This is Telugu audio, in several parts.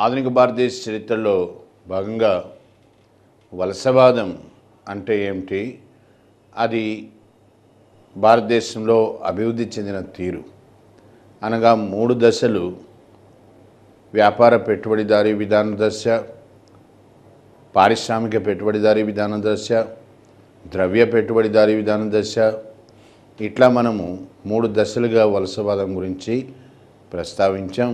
ఆధునిక భారతదేశ చరిత్రలో భాగంగా వలసవాదం అంటే ఏమిటి అది భారతదేశంలో అభివృద్ధి చెందిన తీరు అనగా మూడు దశలు వ్యాపార పెట్టుబడిదారీ విధాన దశ పారిశ్రామిక పెట్టుబడిదారీ విధాన దశ ద్రవ్య పెట్టుబడిదారీ విధాన దశ ఇట్లా మనము మూడు దశలుగా వలసవాదం గురించి ప్రస్తావించాం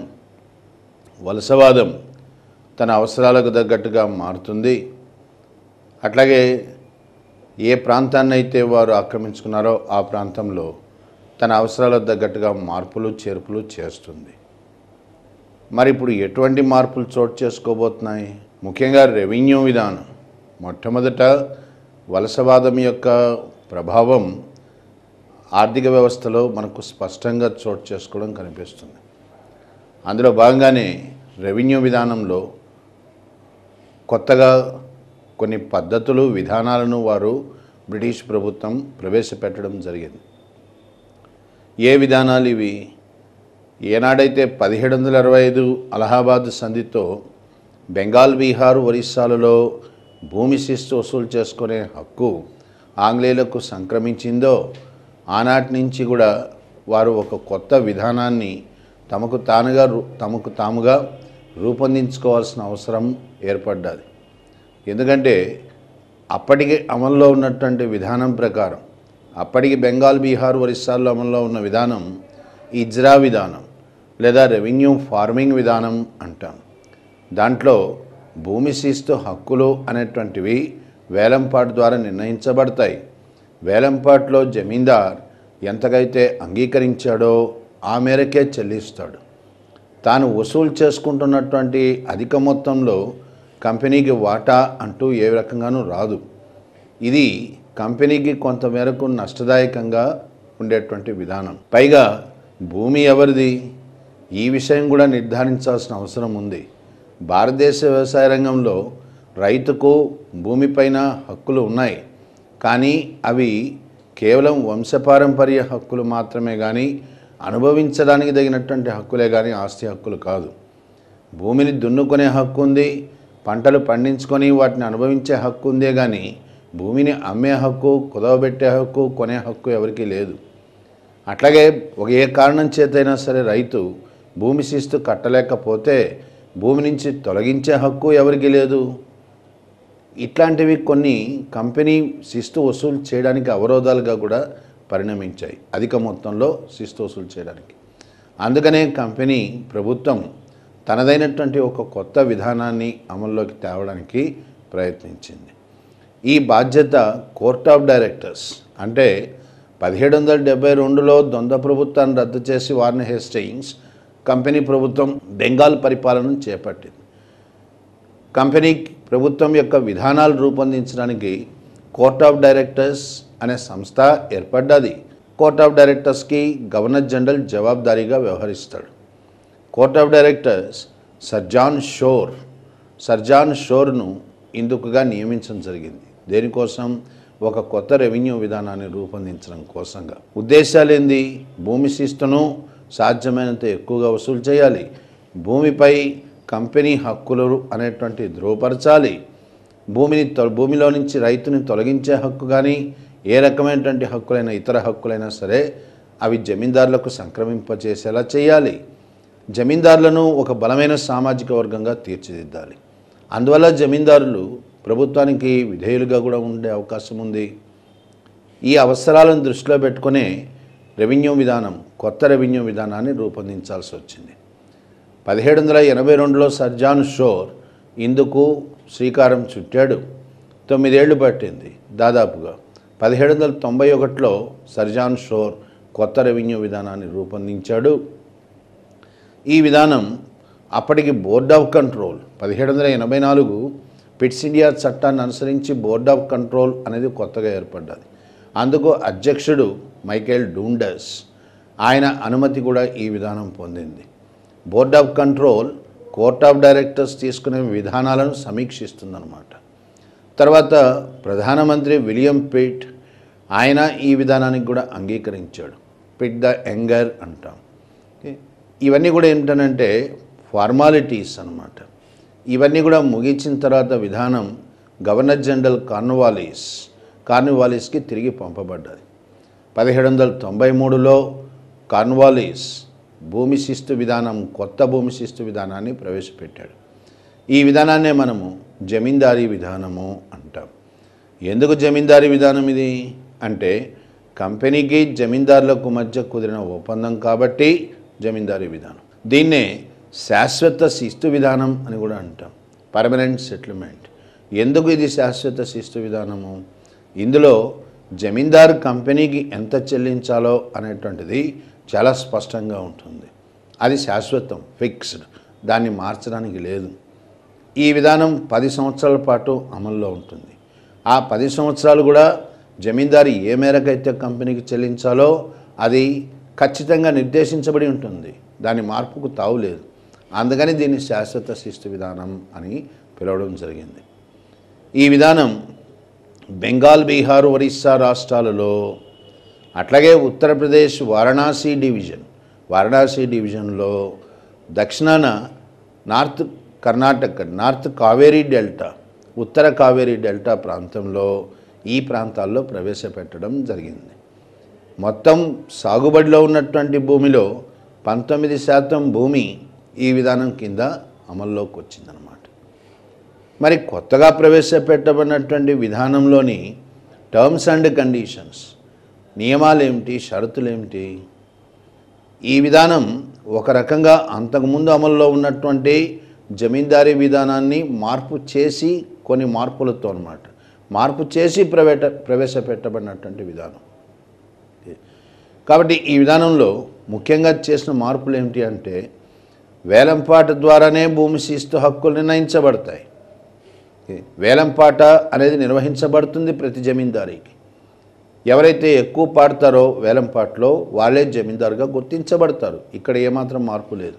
వలసవాదం తన అవసరాలకు తగ్గట్టుగా మారుతుంది అట్లాగే ఏ ప్రాంతాన్ని అయితే వారు ఆక్రమించుకున్నారో ఆ ప్రాంతంలో తన అవసరాలకు తగ్గట్టుగా మార్పులు చేర్పులు చేస్తుంది మరి ఇప్పుడు ఎటువంటి మార్పులు చోటు చేసుకోబోతున్నాయి ముఖ్యంగా రెవెన్యూ విధానం మొట్టమొదట వలసవాదం యొక్క ప్రభావం ఆర్థిక వ్యవస్థలో మనకు స్పష్టంగా చోటు చేసుకోవడం కనిపిస్తుంది అందులో భాగంగానే రెవెన్యూ విధానంలో కొత్తగా కొన్ని పద్ధతులు విధానాలను వారు బ్రిటిష్ ప్రభుత్వం ప్రవేశపెట్టడం జరిగింది ఏ విధానాలు ఇవి ఏనాడైతే పదిహేడు వందల అరవై ఐదు అలహాబాద్ సంధితో బెంగాల్ బీహార్ ఒరిస్సాలలో భూమి శిస్తు వసూలు చేసుకునే హక్కు ఆంగ్లేయులకు సంక్రమించిందో ఆనాటి నుంచి కూడా వారు ఒక కొత్త విధానాన్ని తమకు తానుగా రూ- తమకు తాముగా రూపొందించుకోవాల్సిన అవసరం ఏర్పడ్డది ఎందుకంటే అప్పటికి అమల్లో ఉన్నటువంటి విధానం ప్రకారం అప్పటికి బెంగాల్ బీహార్ ఒరిస్సాల్లో అమల్లో ఉన్న విధానం ఇజ్రా విధానం లేదా రెవెన్యూ ఫార్మింగ్ విధానం అంటాం దాంట్లో భూమి శిస్తు హక్కులు అనేటువంటివి వేలంపాటు ద్వారా నిర్ణయించబడతాయి వేలంపాట్లో జమీందార్ ఎంతకైతే అంగీకరించాడో ఆ మేరకే చెల్లిస్తాడు తాను వసూలు చేసుకుంటున్నటువంటి అధిక మొత్తంలో కంపెనీకి వాటా అంటూ ఏ రకంగానూ రాదు ఇది కంపెనీకి కొంతమేరకు నష్టదాయకంగా ఉండేటువంటి విధానం పైగా భూమి ఎవరిది ఈ విషయం కూడా నిర్ధారించాల్సిన అవసరం ఉంది భారతదేశ వ్యవసాయ రంగంలో రైతుకు భూమిపైన హక్కులు ఉన్నాయి కానీ అవి కేవలం వంశపారంపర్య హక్కులు మాత్రమే కానీ అనుభవించడానికి తగినటువంటి హక్కులే కానీ ఆస్తి హక్కులు కాదు భూమిని దున్నుకునే హక్కు ఉంది పంటలు పండించుకొని వాటిని అనుభవించే హక్కు ఉందే కానీ భూమిని అమ్మే హక్కు కుదవబెట్టే హక్కు కొనే హక్కు ఎవరికీ లేదు అట్లాగే ఒక ఏ కారణం చేతైనా సరే రైతు భూమి శిస్తు కట్టలేకపోతే భూమి నుంచి తొలగించే హక్కు ఎవరికీ లేదు ఇట్లాంటివి కొన్ని కంపెనీ శిస్తు వసూలు చేయడానికి అవరోధాలుగా కూడా పరిణమించాయి అధిక మొత్తంలో శిస్తు వసూలు చేయడానికి అందుకనే కంపెనీ ప్రభుత్వం తనదైనటువంటి ఒక కొత్త విధానాన్ని అమల్లోకి తేవడానికి ప్రయత్నించింది ఈ బాధ్యత కోర్ట్ ఆఫ్ డైరెక్టర్స్ అంటే పదిహేడు వందల డెబ్బై రెండులో ద్వంద్వ ప్రభుత్వాన్ని రద్దు చేసి వార్న్ హేస్టింగ్స్ కంపెనీ ప్రభుత్వం బెంగాల్ పరిపాలనను చేపట్టింది కంపెనీ ప్రభుత్వం యొక్క విధానాలు రూపొందించడానికి కోర్ట్ ఆఫ్ డైరెక్టర్స్ అనే సంస్థ ఏర్పడ్డది కోర్ట్ ఆఫ్ డైరెక్టర్స్కి గవర్నర్ జనరల్ జవాబుదారీగా వ్యవహరిస్తాడు court of directors Sir John Shore Sir ఇందుకుగా నియమించడం జరిగింది దేనికోసం ఒక కొత్త రెవెన్యూ విధానాన్ని రూపొందించడం కోసంగా ఉద్దేశాలు ఏంది భూమి శిస్తును సాధ్యమైనంత ఎక్కువగా వసూలు చేయాలి భూమిపై కంపెనీ హక్కులు అనేటువంటి ధృవపరచాలి భూమిని తొ భూమిలో నుంచి రైతుని తొలగించే హక్కు కానీ ఏ రకమైనటువంటి హక్కులైనా ఇతర హక్కులైనా సరే అవి జమీందారులకు సంక్రమింపచేసేలా చేయాలి జమీందారులను ఒక బలమైన సామాజిక వర్గంగా తీర్చిదిద్దాలి అందువల్ల జమీందారులు ప్రభుత్వానికి విధేయులుగా కూడా ఉండే అవకాశం ఉంది ఈ అవసరాలను దృష్టిలో పెట్టుకునే రెవెన్యూ విధానం కొత్త రెవెన్యూ విధానాన్ని రూపొందించాల్సి వచ్చింది పదిహేడు వందల ఎనభై రెండులో సర్జాన్ షోర్ ఇందుకు శ్రీకారం చుట్టాడు తొమ్మిదేళ్లు పట్టింది దాదాపుగా పదిహేడు వందల తొంభై ఒకటిలో సర్జాన్ షోర్ కొత్త రెవెన్యూ విధానాన్ని రూపొందించాడు ఈ విధానం అప్పటికి బోర్డ్ ఆఫ్ కంట్రోల్ పదిహేడు వందల ఎనభై నాలుగు పిట్స్ ఇండియా చట్టాన్ని అనుసరించి బోర్డ్ ఆఫ్ కంట్రోల్ అనేది కొత్తగా ఏర్పడ్డది అందుకు అధ్యక్షుడు మైకేల్ డూండస్ ఆయన అనుమతి కూడా ఈ విధానం పొందింది board of control court of directors తీసుకునే విధానాలను సమీక్షిస్తుందన్నమాట తర్వాత ప్రధానమంత్రి విలియం పిట్ ఆయన ఈ విధానానికి కూడా అంగీకరించాడు పిట్ ద యంగర్ అంటాం ఓకే. ఇవన్నీ కూడా ఏంటనంటే ఫార్మాలిటీస్ అన్నమాట ఇవన్నీ కూడా ముగించిన తర్వాత విధానం గవర్నర్ జనరల్ కార్న్వాలిస్ కార్న్వాలిస్కి తిరిగి పంపబడ్డది పదిహేడు వందల తొంభై మూడులో కార్న్వాలిస్ భూమి శిస్తు విధానం కొత్త భూమి శిస్తు విధానాన్ని ప్రవేశపెట్టాడు ఈ విధానాన్నే మనము జమీందారీ విధానము అంటాం ఎందుకు జమీందారీ విధానం ఇది అంటే కంపెనీకి జమీందారులకు మధ్య కుదిరిన ఒప్పందం కాబట్టి జమీందారీ విధానం దీన్నే శాశ్వత శిస్తు విధానం అని కూడా అంటాం పర్మనెంట్ సెటిల్మెంట్ ఎందుకు ఇది శాశ్వత శిస్తు విధానము ఇందులో జమీందారు కంపెనీకి ఎంత చెల్లించాలో అనేటువంటిది చాలా స్పష్టంగా ఉంటుంది అది శాశ్వతం ఫిక్స్డ్ దాన్ని మార్చడానికి లేదు ఈ విధానం పది సంవత్సరాల పాటు అమల్లో ఉంటుంది ఆ పది సంవత్సరాలు కూడా జమీందారు ఏ మేరకైతే కంపెనీకి చెల్లించాలో అది ఖచ్చితంగా నిర్దేశించబడి ఉంటుంది దాని మార్పుకు తావు లేదు అందుకని దీన్ని శాశ్వత శిస్తు విధానం అని పిలవడం జరిగింది ఈ విధానం బెంగాల్ బీహార్ ఒరిస్సా రాష్ట్రాలలో అట్లాగే ఉత్తరప్రదేశ్ వారణాసి డివిజన్ వారణాసి డివిజన్లో దక్షిణాన north Karnataka north Kaveri delta ఉత్తర కావేరీ డెల్టా ప్రాంతంలో ఈ ప్రాంతాల్లో ప్రవేశపెట్టడం జరిగింది మొత్తం సాగుబడిలో ఉన్నటువంటి భూమిలో పంతొమ్మిది శాతం భూమి ఈ విధానం కింద అమల్లోకి వచ్చిందనమాట మరి కొత్తగా ప్రవేశపెట్టబడినటువంటి విధానంలోని టర్మ్స్ అండ్ కండిషన్స్ నియమాలు ఏమిటి షరతులు ఏమిటి ఈ విధానం ఒక రకంగా అంతకుముందు అమల్లో ఉన్నటువంటి జమీందారీ విధానాన్ని మార్పు చేసి కొన్ని మార్పులతో అన్నమాట మార్పు చేసి ప్రవేట ప్రవేశపెట్టబడినటువంటి విధానం కాబట్టి ఈ విధానంలో ముఖ్యంగా చేసిన మార్పులు ఏమిటి అంటే వేలంపాట ద్వారానే భూమి శిస్తు హక్కులు నిర్ణయించబడతాయి వేలంపాట అనేది నిర్వహించబడుతుంది ప్రతి జమీందారీకి ఎవరైతే ఎక్కువ పాడతారో వేలంపాటలో వాళ్ళే జమీందారుగా గుర్తించబడతారు ఇక్కడ ఏమాత్రం మార్పు లేదు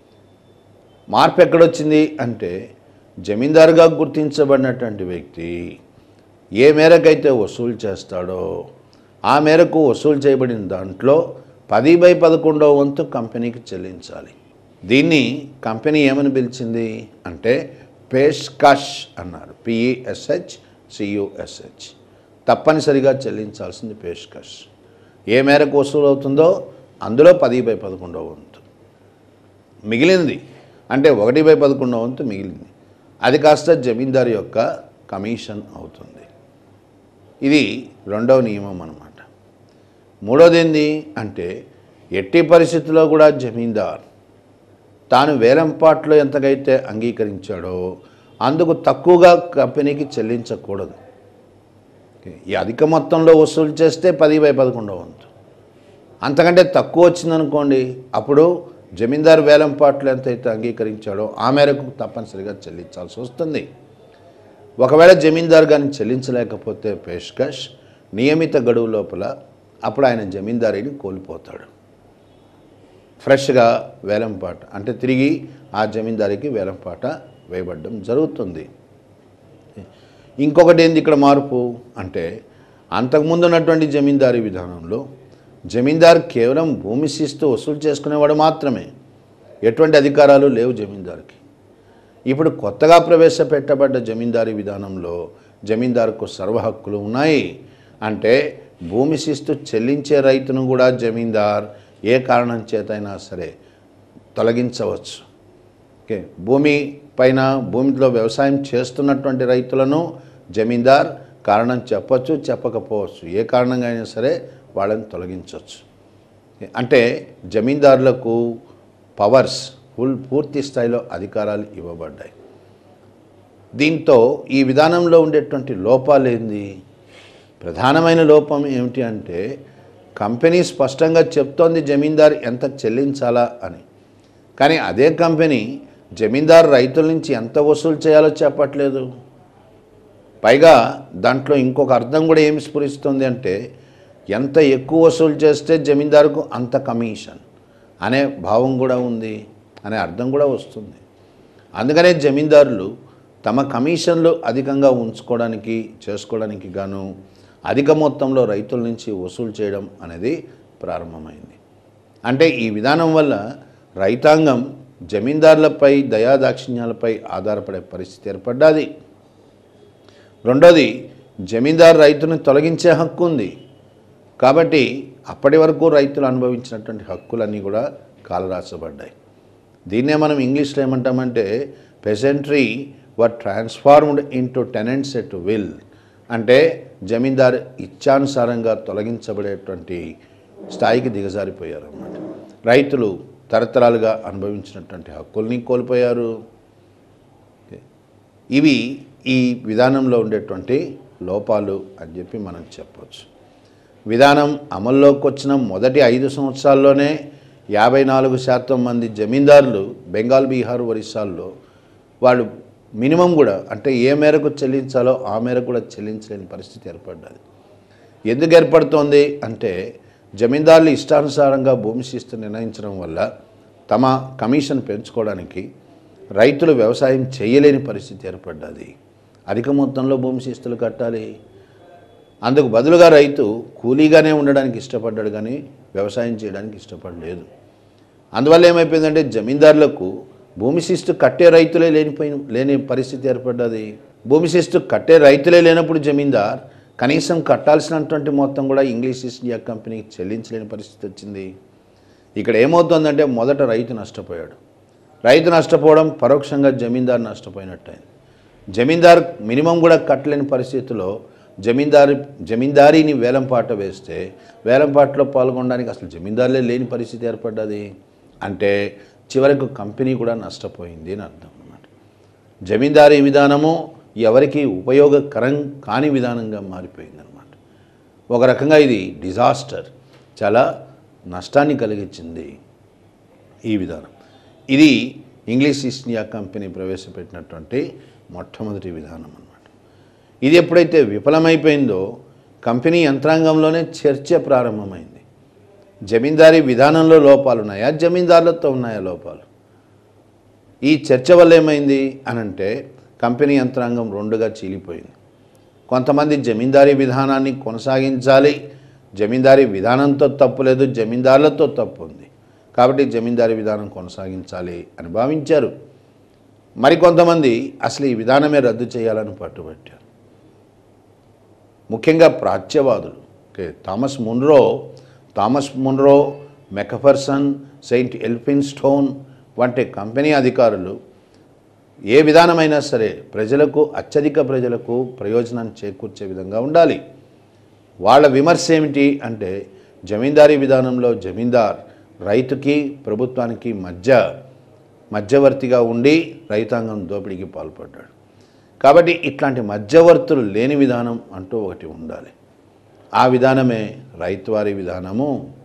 మార్పు ఎక్కడొచ్చింది అంటే జమీందారుగా గుర్తించబడినటువంటి వ్యక్తి ఏ మేరకైతే వసూలు చేస్తాడో ఆ మేరకు వసూలు చేయబడిన దాంట్లో పది బై పదకొండవ వంతు కంపెనీకి చెల్లించాలి దీన్ని కంపెనీ ఏమని పిలిచింది అంటే పేష్కష్ అన్నారు పిఈఎస్హెచ్ సియుఎస్హెచ్ తప్పనిసరిగా చెల్లించాల్సింది పేష్కష్ ఏ మేరకు వసూలు అవుతుందో అందులో పది బై పదకొండవ వంతు మిగిలింది అంటే ఒకటి బై పదకొండవ వంతు మిగిలింది అది కాస్త జమీందారు యొక్క కమిషన్ అవుతుంది ఇది రెండవ నియమం అన్నమాట మూడోది ఏంది అంటే ఎట్టి పరిస్థితుల్లో కూడా జమీందార్ తాను వేలంపాట్లో ఎంతకైతే అంగీకరించాడో అందుకు తక్కువగా కంపెనీకి చెల్లించకూడదు ఈ అధిక మొత్తంలో వసూలు చేస్తే పది బై పదకొండవ వంతు అంతకంటే తక్కువ వచ్చిందనుకోండి అప్పుడు జమీందారు వేలంపాట్లు ఎంతైతే అంగీకరించాడో ఆ మేరకు తప్పనిసరిగా చెల్లించాల్సి వస్తుంది ఒకవేళ జమీందారు కానీ చెల్లించలేకపోతే పేష్కష్ నియమిత గడువు లోపల అప్పుడు ఆయన జమీందారీని కోల్పోతాడు ఫ్రెష్గా వేలంపాట అంటే తిరిగి ఆ జమీందారికి వేలంపాట వేయబడడం జరుగుతుంది ఇంకొకటి ఏంది ఇక్కడ మార్పు అంటే అంతకుముందు ఉన్నటువంటి జమీందారీ విధానంలో జమీందారు కేవలం భూమి శిస్తు వసూలు చేసుకునేవాడు మాత్రమే ఎటువంటి అధికారాలు లేవు జమీందారుకి ఇప్పుడు కొత్తగా ప్రవేశపెట్టబడ్డ జమీందారీ విధానంలో జమీందారుకు సర్వ హక్కులు ఉన్నాయి అంటే భూమి శిస్తు చెల్లించే రైతును కూడా జమీందార్ ఏ కారణం చేతైనా సరే తొలగించవచ్చు ఓకే భూమి పైన భూమిలో వ్యవసాయం చేస్తున్నటువంటి రైతులను జమీందార్ కారణం చెప్పచ్చు చెప్పకపోవచ్చు ఏ కారణంగా అయినా సరే వాళ్ళని తొలగించవచ్చు అంటే జమీందారులకు పవర్స్ ఫుల్ పూర్తి స్థాయిలో అధికారాలు ఇవ్వబడ్డాయి దీంతో ఈ విధానంలో ఉండేటువంటి లోపాలు ఏంది ప్రధానమైన లోపం ఏమిటి అంటే కంపెనీ స్పష్టంగా చెప్తోంది జమీందారు ఎంత చెల్లించాలా అని కానీ అదే కంపెనీ జమీందారు రైతుల నుంచి ఎంత వసూలు చేయాలో చెప్పట్లేదు పైగా దాంట్లో ఇంకొక అర్థం కూడా ఏమి స్ఫురిస్తుంది అంటే ఎంత ఎక్కువ వసూలు చేస్తే జమీందారుకు అంత కమిషన్ అనే భావం కూడా ఉంది అనే అర్థం కూడా వస్తుంది అందుకనే జమీందారులు తమ కమిషన్లు అధికంగా ఉంచుకోవడానికి చేసుకోవడానికి గాను అధిక మొత్తంలో రైతుల నుంచి వసూలు చేయడం అనేది ప్రారంభమైంది అంటే ఈ విధానం వల్ల రైతాంగం జమీందారులపై దయాదాక్షిణ్యాలపై ఆధారపడే పరిస్థితి ఏర్పడ్డది రెండోది జమీందారు రైతుని తొలగించే హక్కు ఉంది కాబట్టి అప్పటి వరకు రైతులు అనుభవించినటువంటి హక్కులన్నీ కూడా కాలరాసబడ్డాయి దీన్నే మనం ఇంగ్లీష్లో ఏమంటామంటే peasantry were transformed into tenants at will అంటే జమీందారు ఇచ్చానుసారంగా తొలగించబడేటువంటి స్థాయికి దిగజారిపోయారు అన్నమాట రైతులు తరతరాలుగా అనుభవించినటువంటి హక్కుల్ని కోల్పోయారు ఇవి ఈ విధానంలో ఉండేటువంటి లోపాలు అని చెప్పి మనం చెప్పవచ్చు విధానం అమల్లోకి వచ్చిన మొదటి ఐదు సంవత్సరాల్లోనే యాభై నాలుగు శాతం మంది జమీందారులు బెంగాల్ బీహార్ ఒరిస్సాల్లో వాళ్ళు మినిమం కూడా అంటే ఏ మేరకు చెల్లించాలో ఆ మేరకు కూడా చెల్లించలేని పరిస్థితి ఏర్పడ్డది ఎందుకు ఏర్పడుతోంది అంటే జమీందారులు ఇష్టానుసారంగా భూమి శిస్తు నిర్ణయించడం వల్ల తమ కమిషన్ పెంచుకోవడానికి రైతులు వ్యవసాయం చేయలేని పరిస్థితి ఏర్పడ్డది అధిక మొత్తంలో భూమి శిస్తులు కట్టాలి అందుకు బదులుగా రైతు కూలీగానే ఉండడానికి ఇష్టపడ్డాడు కానీ వ్యవసాయం చేయడానికి ఇష్టపడలేదు అందువల్ల ఏమైపోయిందంటే జమీందారులకు భూమి శిస్తు కట్టే రైతులే లేనిపోయిన లేని పరిస్థితి ఏర్పడ్డది భూమి శిస్తు కట్టే రైతులే లేనప్పుడు జమీందార్ కనీసం కట్టాల్సినటువంటి మొత్తం కూడా ఇంగ్లీష్ ఈస్ట్ ఇండియా కంపెనీకి చెల్లించలేని పరిస్థితి వచ్చింది ఇక్కడ ఏమవుతుందంటే మొదట రైతు నష్టపోయాడు రైతు నష్టపోవడం పరోక్షంగా జమీందారు నష్టపోయినట్టయింది జమీందార్ మినిమం కూడా కట్టలేని పరిస్థితిలో జమీందారు జమీందారీని వేలంపాట వేస్తే వేలంపాటలో పాల్గొనడానికి అసలు జమీందారులే లేని పరిస్థితి ఏర్పడ్డది అంటే చివరకు కంపెనీ కూడా నష్టపోయింది అని అర్థం అన్నమాట జమీందారీ విధానము ఎవరికి ఉపయోగకరం కాని విధానంగా మారిపోయిందన్నమాట ఒక రకంగా ఇది డిజాస్టర్ చాలా నష్టాన్ని కలిగించింది ఈ విధానం ఇది ఇంగ్లీష్ ఈస్ట్ ఇండియా కంపెనీ ప్రవేశపెట్టినటువంటి మొట్టమొదటి విధానం అన్నమాట ఇది ఎప్పుడైతే విఫలమైపోయిందో కంపెనీ యంత్రాంగంలోనే చర్చ ప్రారంభమైంది జమీందారీ విధానంలో లోపాలు ఉన్నాయా జమీందారులతో ఉన్నాయా లోపాలు ఈ చర్చ వల్ల ఏమైంది అనంటే కంపెనీ యంత్రాంగం రెండుగా చీలిపోయింది కొంతమంది జమీందారీ విధానాన్ని కొనసాగించాలి జమీందారీ విధానంతో తప్పు లేదు జమీందారులతో తప్పు ఉంది కాబట్టి జమీందారీ విధానం కొనసాగించాలి అని భావించారు మరికొంతమంది అసలు ఈ విధానమే రద్దు చేయాలని పట్టుబట్టారు ముఖ్యంగా ప్రాచ్యవాదులు okay Thomas Munro Thomas Munro Macpherson Saint Elphinstone వంటి కంపెనీ అధికారులు ఏ విధానమైనా సరే ప్రజలకు అత్యధిక ప్రజలకు ప్రయోజనాన్ని చేకూర్చే విధంగా ఉండాలి వాళ్ళ విమర్శ ఏమిటి అంటే జమీందారీ విధానంలో జమీందార్ రైతుకి ప్రభుత్వానికి మధ్య మధ్యవర్తిగా ఉండి రైతాంగం దోపిడీకి పాల్పడ్డాడు కాబట్టి ఇట్లాంటి మధ్యవర్తులు లేని విధానం అంటూ ఒకటి ఉండాలి ఆ విధానమే రైతువారీ విధానము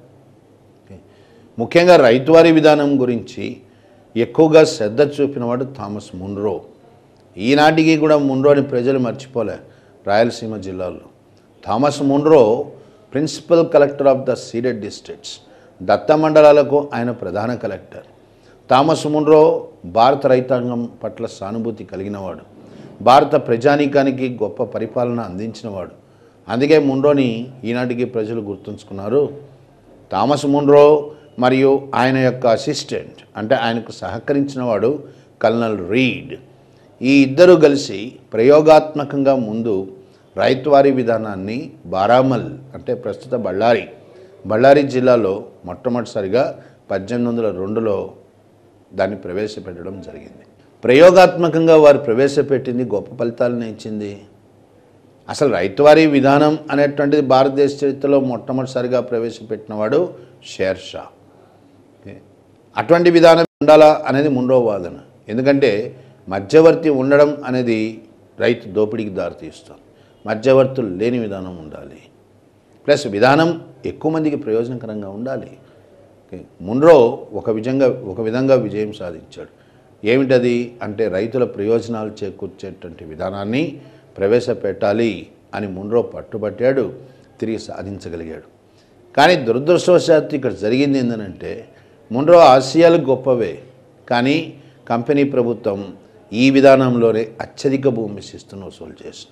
ముఖ్యంగా రైతువారీ విధానం గురించి ఎక్కువగా శ్రద్ధ చూపినవాడు థామస్ మున్రో ఈనాటికి కూడా మున్రోని ప్రజలు మర్చిపోలే రాయలసీమ జిల్లాలో Thomas Munro principal collector of the ceded districts దత్త మండలాలకు ఆయన ప్రధాన కలెక్టర్ థామస్ మున్రో భారత రైతాంగం పట్ల సానుభూతి కలిగినవాడు భారత ప్రజానీకానికి గొప్ప పరిపాలన అందించినవాడు అందుకే మున్రోని ఈనాటికి ప్రజలు గుర్తుంచుకున్నారు థామస్ మున్రో మరియు ఆయన యొక్క అసిస్టెంట్ అంటే ఆయనకు సహకరించిన వాడు కల్నల్ రీడ్ ఈ ఇద్దరు కలిసి ప్రయోగాత్మకంగా ముందు రైతువారీ విధానాన్ని బారామల్ అంటే ప్రస్తుత బళ్ళారి బళ్ళారి జిల్లాలో మొట్టమొదటిసారిగా పద్దెనిమిది వందల రెండులో దాన్ని ప్రవేశపెట్టడం జరిగింది ప్రయోగాత్మకంగా వారు ప్రవేశపెట్టింది గొప్ప ఫలితాలను ఇచ్చింది అసలు రైతువారీ విధానం అనేటువంటిది భారతదేశ చరిత్రలో మొట్టమొదటిసారిగా ప్రవేశపెట్టినవాడు షేర్షా ఓకే. అటువంటి విధానం ఉండాలా అనేది ముండో వాదన ఎందుకంటే మధ్యవర్తి ఉండడం అనేది రైతు దోపిడీకి దారితీస్తుంది మధ్యవర్తులు లేని విధానం ఉండాలి ప్లస్ విధానం ఎక్కువ మందికి ప్రయోజనకరంగా ఉండాలి ఓకే. మున్రో ఒక విధంగా ఒక విధంగా విజయం సాధించాడు ఏమిటది అంటే రైతుల ప్రయోజనాలు చేకూర్చేటువంటి విధానాన్ని ప్రవేశపెట్టాలి అని మున్రో పట్టుబట్టాడు తిరిగి సాధించగలిగాడు కానీ దురదృష్టవశాత్తు ఇక్కడ జరిగింది ఏంటంటే మున్రో ఆశయాలు గొప్పవే కానీ కంపెనీ ప్రభుత్వం ఈ విధానంలోనే అత్యధిక భూమి శిస్తును వసూలు చేసింది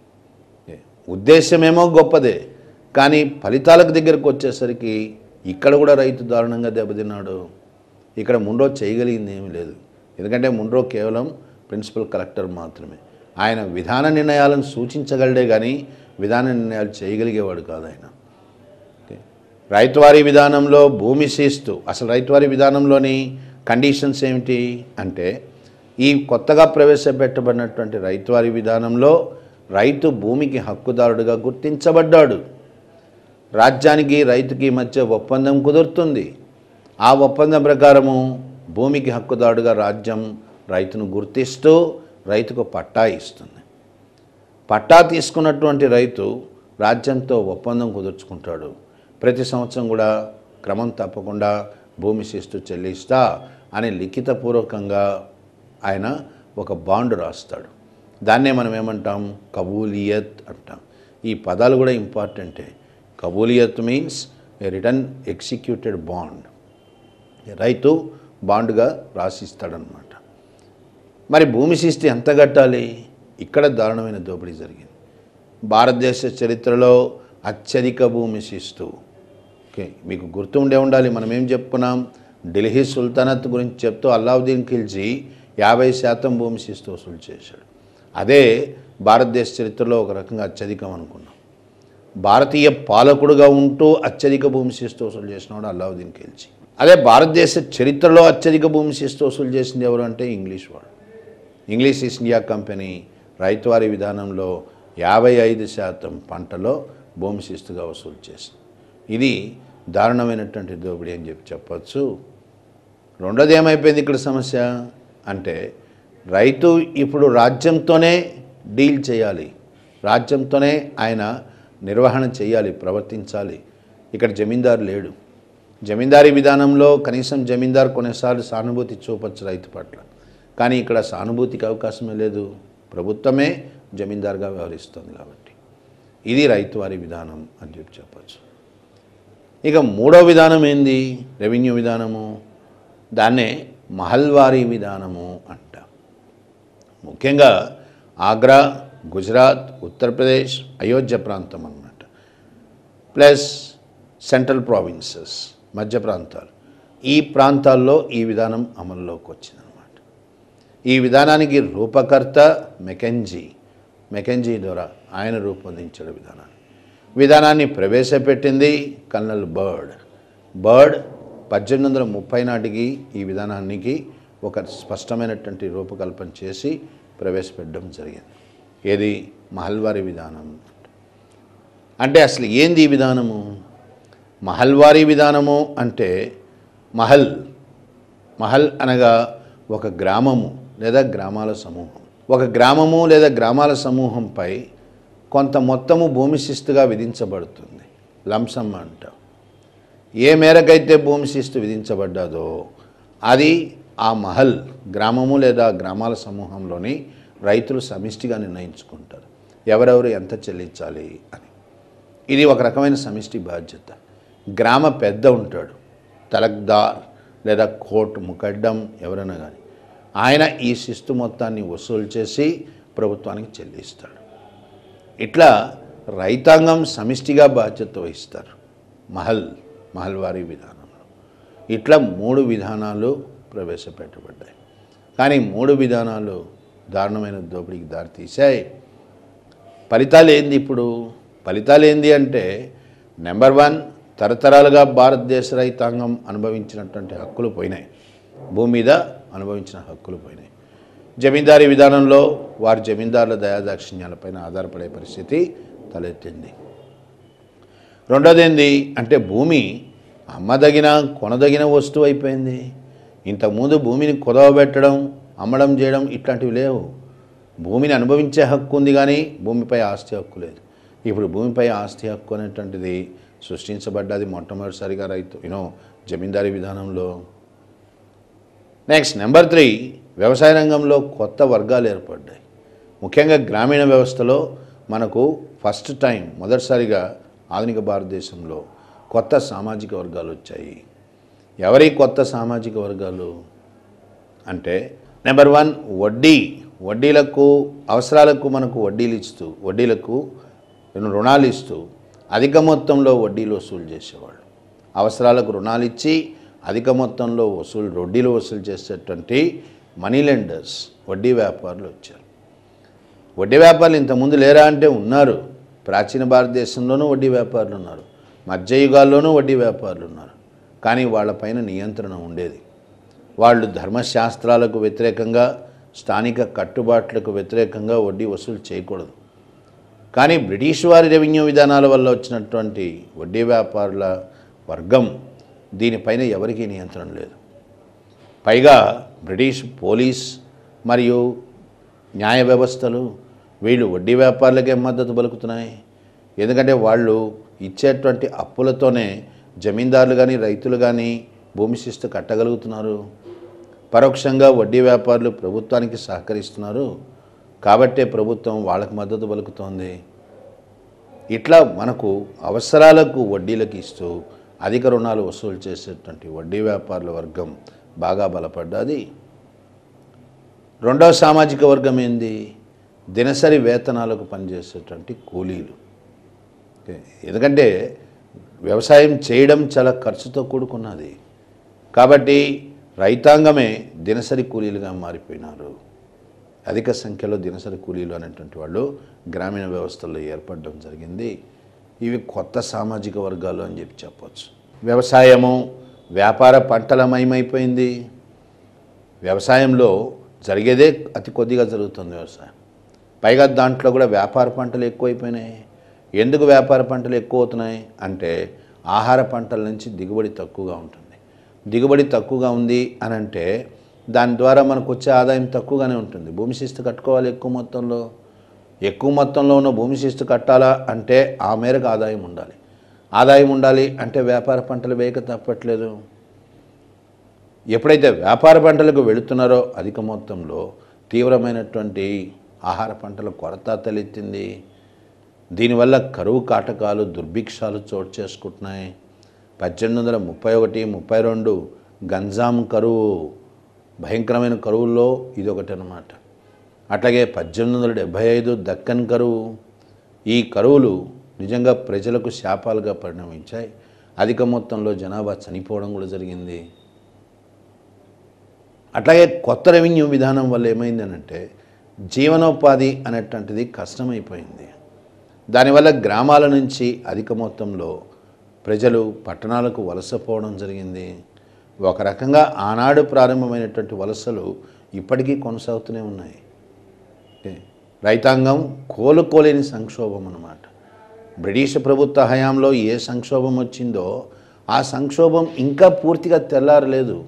ఉద్దేశమేమో గొప్పదే కానీ ఫలితాలకు దగ్గరకు వచ్చేసరికి ఇక్కడ కూడా రైతు దారుణంగా దెబ్బతిన్నాడు ఇక్కడ ముండ్రో చేయగలిగింది ఏమీ లేదు ఎందుకంటే ముండ్రో కేవలం ప్రిన్సిపల్ కలెక్టర్ మాత్రమే ఆయన విధాన నిర్ణయాలను సూచించగలడే కానీ విధాన నిర్ణయాలు చేయగలిగేవాడు కాదు ఆయన ఓకే. రైతువారీ విధానంలో భూమి శిస్తు అసలు రైతువారీ విధానంలోని కండిషన్స్ ఏమిటి అంటే ఈ కొత్తగా ప్రవేశపెట్టబడినటువంటి రైతువారీ విధానంలో రైతు భూమికి హక్కుదారుడుగా గుర్తించబడ్డాడు రాజ్యానికి రైతుకి మధ్య ఒప్పందం కుదురుతుంది ఆ ఒప్పందం ప్రకారము భూమికి హక్కుదారుడుగా రాజ్యం రైతును గుర్తిస్తూ రైతుకు పట్టా ఇస్తుంది పట్టా తీసుకున్నటువంటి రైతు రాజ్యంతో ఒప్పందం కుదుర్చుకుంటాడు ప్రతి సంవత్సరం కూడా క్రమం తప్పకుండా భూమి శిస్తు చెల్లిస్తా అని లిఖితపూర్వకంగా ఆయన ఒక బాండ్ రాస్తాడు దాన్నే మనం ఏమంటాం కబూలియత్ అంటాం ఈ పదాలు కూడా ఇంపార్టెంటే కబూలియత్ means a written executed bond రైతు బాండ్గా రాసిస్తాడనమాట మరి భూమి శిస్తు ఎంత కట్టాలి ఇక్కడ దారుణమైన దోపిడీ జరిగింది భారతదేశ చరిత్రలో అత్యధిక భూమి శిస్తు ఓకే మీకు గుర్తు ఉండే ఉండాలి మనం ఏం చెప్పుకున్నాం ఢిల్లీ సుల్తానత్ గురించి చెప్తూ అల్లావుద్దీన్ ఖిల్జీ యాభై శాతం భూమి శిస్తు వసూలు చేశాడు అదే భారతదేశ చరిత్రలో ఒక రకంగా అత్యధికం అనుకున్నాం భారతీయ పాలకుడుగా ఉంటూ అత్యధిక భూమి శిస్తు వసూలు చేసినవాడు అల్లావుద్దీన్ ఖిల్జీ అదే భారతదేశ చరిత్రలో అత్యధిక భూమి శిస్తు వసూలు చేసింది ఎవరు అంటే ఇంగ్లీష్ వాడు English East India Company ryotwari విధానంలో యాభై ఐదు శాతం పంటలో భూమి శిస్తుగా వసూలు చేసింది ఇది దారుణమైనటువంటి దోపిడీ అని చెప్పి చెప్పచ్చు రెండోది ఏమైపోయింది ఇక్కడ సమస్య అంటే రైతు ఇప్పుడు రాజ్యంతోనే డీల్ చేయాలి రాజ్యంతోనే ఆయన నిర్వహణ చేయాలి ప్రవర్తించాలి ఇక్కడ జమీందారు లేడు జమీందారీ విధానంలో కనీసం జమీందారు కొన్నిసార్లు సానుభూతి చూపచ్చు రైతు పట్ల కానీ ఇక్కడ సానుభూతికి అవకాశమే లేదు ప్రభుత్వమే జమీందారుగా వ్యవహరిస్తుంది కాబట్టి ఇది రైతువారి విధానం అని చెప్పి చెప్పచ్చు ఇక మూడో విధానం ఏంది రెవెన్యూ విధానము దాన్నే మహల్వారీ విధానము అంట ముఖ్యంగా ఆగ్రా గుజరాత్ ఉత్తరప్రదేశ్ అయోధ్య ప్రాంతం అన్నమాట ప్లస్ సెంట్రల్ ప్రావిన్సెస్ మధ్య ప్రాంతాలు ఈ ప్రాంతాల్లో ఈ విధానం అమల్లోకి వచ్చిందనమాట ఈ విధానానికి రూపకర్త మెకెంజీ మెకెంజీ ద్వారా ఆయన రూపొందించాడు విధానాన్ని విధానాన్ని ప్రవేశపెట్టింది కల్నల్ బర్డ్ బర్డ్ పద్దెనిమిది వందల ముప్పై నాటికి ఈ విధానానికి ఒక స్పష్టమైనటువంటి రూపకల్పన చేసి ప్రవేశపెట్టడం జరిగింది ఏది మహల్వారీ విధానం అంటే అసలు ఏంది ఈ విధానము మహల్వారీ విధానము అంటే మహల్ మహల్ అనగా ఒక గ్రామము లేదా గ్రామాల సమూహం ఒక గ్రామము లేదా గ్రామాల సమూహంపై కొంత మొత్తము భూమి శిస్తుగా విధించబడుతుంది లంసమ్ అంటాం ఏ మేరకైతే భూమి శిస్తు విధించబడ్డాదో అది ఆ మహల్ గ్రామము లేదా గ్రామాల సమూహంలోని రైతులు సమిష్టిగా నిర్ణయించుకుంటారు ఎవరెవరు ఎంత చెల్లించాలి అని ఇది ఒక రకమైన సమిష్టి బాధ్యత గ్రామ పెద్ద ఉంటాడు తలక్దార్ లేదా కోర్ట్ ముకడ్డం ఎవరైనా కానీ ఆయన ఈ శిస్తు మొత్తాన్ని వసూలు చేసి ప్రభుత్వానికి చెల్లిస్తాడు ఇట్లా రైతాంగం సమిష్టిగా బాధ్యత వహిస్తారు మహల్ మహల్వారీ విధానంలో ఇట్లా మూడు విధానాలు ప్రవేశపెట్టబడ్డాయి కానీ మూడు విధానాలు దారుణమైన దోపిడీకి దారితీశాయి ఫలితాలు ఏంది ఇప్పుడు ఫలితాలు ఏంది అంటే నెంబర్ వన్ తరతరాలుగా భారతదేశ రైతాంగం అనుభవించినటువంటి హక్కులు పోయినాయి భూమి మీద అనుభవించిన హక్కులు పోయినాయి జమీందారీ విధానంలో వారి జమీందారుల దయాదాక్షిణ్యాలపైన ఆధారపడే పరిస్థితి తలెత్తింది రెండోది ఏంది అంటే భూమి అమ్మదగిన కొనదగిన వస్తువు అయిపోయింది ఇంతకుముందు భూమిని కుదవబెట్టడం అమ్మడం చేయడం ఇట్లాంటివి లేవు భూమిని అనుభవించే హక్కు ఉంది కానీ భూమిపై ఆస్తి హక్కు లేదు ఇప్పుడు భూమిపై ఆస్తి హక్కు అనేటువంటిది సృష్టించబడ్డది మొట్టమొదటిసారిగా రైతు యూనో జమీందారీ విధానంలో నెక్స్ట్ నెంబర్ త్రీ వ్యవసాయ రంగంలో కొత్త వర్గాలు ఏర్పడ్డాయి ముఖ్యంగా గ్రామీణ వ్యవస్థలో మనకు ఫస్ట్ టైం మొదటిసారిగా ఆధునిక భారతదేశంలో కొత్త సామాజిక వర్గాలు వచ్చాయి ఎవరి కొత్త సామాజిక వర్గాలు అంటే నెంబర్ వన్ వడ్డీ వడ్డీలకు అవసరాలకు మనకు వడ్డీలు ఇస్తూ వడ్డీలకు రుణాలు ఇస్తూ అధిక మొత్తంలో వడ్డీలు వసూలు చేసేవాళ్ళు అవసరాలకు రుణాలు ఇచ్చి అధిక మొత్తంలో వసూలు వడ్డీలు వసూలు చేసేటువంటి మనీ లెండర్స్ వడ్డీ వ్యాపారులు వచ్చారు వడ్డీ వ్యాపారులు ఇంతకుముందు లేరా అంటే ఉన్నారు ప్రాచీన భారతదేశంలోనూ వడ్డీ వ్యాపారులు ఉన్నారు మధ్యయుగాల్లోనూ వడ్డీ వ్యాపారులు ఉన్నారు కానీ వాళ్ళపైన నియంత్రణ ఉండేది వాళ్ళు ధర్మశాస్త్రాలకు వ్యతిరేకంగా స్థానిక కట్టుబాట్లకు వ్యతిరేకంగా వడ్డీ వసూలు చేయకూడదు కానీ బ్రిటిష్ వారి రెవెన్యూ విధానాల వల్ల వచ్చినటువంటి వడ్డీ వ్యాపారుల వర్గం దీనిపైన ఎవరికీ నియంత్రణ లేదు పైగా బ్రిటిష్ పోలీస్ మరియు న్యాయ వ్యవస్థలు వీళ్ళు వడ్డీ వ్యాపారులకే మద్దతు పలుకుతున్నాయి ఎందుకంటే వాళ్ళు ఇచ్చేటువంటి అప్పులతోనే జమీందారులు కానీ రైతులు కానీ భూమి శిస్తు కట్టగలుగుతున్నారు పరోక్షంగా వడ్డీ వ్యాపారులు ప్రభుత్వానికి సహకరిస్తున్నారు కాబట్టే ప్రభుత్వం వాళ్ళకు మద్దతు పలుకుతోంది ఇట్లా మనకు అవసరాలకు వడ్డీలకు ఇస్తూ అధిక రుణాలు వసూలు చేసేటువంటి వడ్డీ వ్యాపారుల వర్గం బాగా బలపడ్డది రెండవ సామాజిక వర్గం ఏంది దినసరి వేతనాలకు పనిచేసేటువంటి కూలీలు ఓకే. ఎందుకంటే వ్యవసాయం చేయడం చాలా ఖర్చుతో కూడుకున్నది కాబట్టి రైతాంగమే దినసరి కూలీలుగా మారిపోయినారు అధిక సంఖ్యలో దినసరి కూలీలు అనేటువంటి వాళ్ళు గ్రామీణ వ్యవస్థల్లో ఏర్పడడం జరిగింది ఇవి కొత్త సామాజిక వర్గాలు అని చెప్పి చెప్పవచ్చు వ్యవసాయము వ్యాపార పంటలమయమైపోయింది వ్యవసాయంలో జరిగేదే అతి కొద్దిగా జరుగుతుంది వ్యవసాయం పైగా దాంట్లో కూడా వ్యాపార పంటలు ఎక్కువైపోయినాయి ఎందుకు వ్యాపార పంటలు ఎక్కువ అవుతున్నాయి అంటే ఆహార పంటల నుంచి దిగుబడి తక్కువగా ఉంటుంది దిగుబడి తక్కువగా ఉంది అని అంటే దాని ద్వారా మనకు వచ్చే ఆదాయం తక్కువగానే ఉంటుంది భూమి శిస్తు కట్టుకోవాలి ఎక్కువ మొత్తంలో ఎక్కువ మొత్తంలో ఉన్న భూమి శిస్తు కట్టాలా అంటే ఆ మేరకు ఆదాయం ఉండాలి ఆదాయం ఉండాలి అంటే వ్యాపార పంటలు వేయక తప్పట్లేదు ఎప్పుడైతే వ్యాపార పంటలకు వెళుతున్నారో అధిక మొత్తంలో తీవ్రమైనటువంటి ఆహార పంటల కొరత తలెత్తింది దీనివల్ల కరువు కాటకాలు దుర్భిక్షాలు చోటు చేసుకుంటున్నాయి పద్దెనిమిది వందల ముప్పై ఒకటి ముప్పై రెండు గంజాం కరువు భయంకరమైన కరువుల్లో ఇది ఒకటి అనమాట అట్లాగే పద్దెనిమిది వందల డెబ్భై ఐదు దక్కన్ కరువు ఈ కరువులు నిజంగా ప్రజలకు శాపాలుగా పరిణమించాయి అధిక మొత్తంలో జనాభా చనిపోవడం కూడా జరిగింది అట్లాగే కొత్త రెవెన్యూ విధానం వల్ల ఏమైందనంటే జీవనోపాధి అనేటువంటిది కష్టమైపోయింది దానివల్ల గ్రామాల నుంచి అధిక మొత్తంలో ప్రజలు పట్టణాలకు వలసపోవడం జరిగింది ఒక రకంగా ఆనాడు ప్రారంభమైనటువంటి వలసలు ఇప్పటికీ కొనసాగుతూనే ఉన్నాయి ఓకే. రైతాంగం కోలుకోలేని సంక్షోభం అన్నమాట బ్రిటిష్ ప్రభుత్వ హయాంలో ఏ సంక్షోభం వచ్చిందో ఆ సంక్షోభం ఇంకా పూర్తిగా తెల్లారలేదు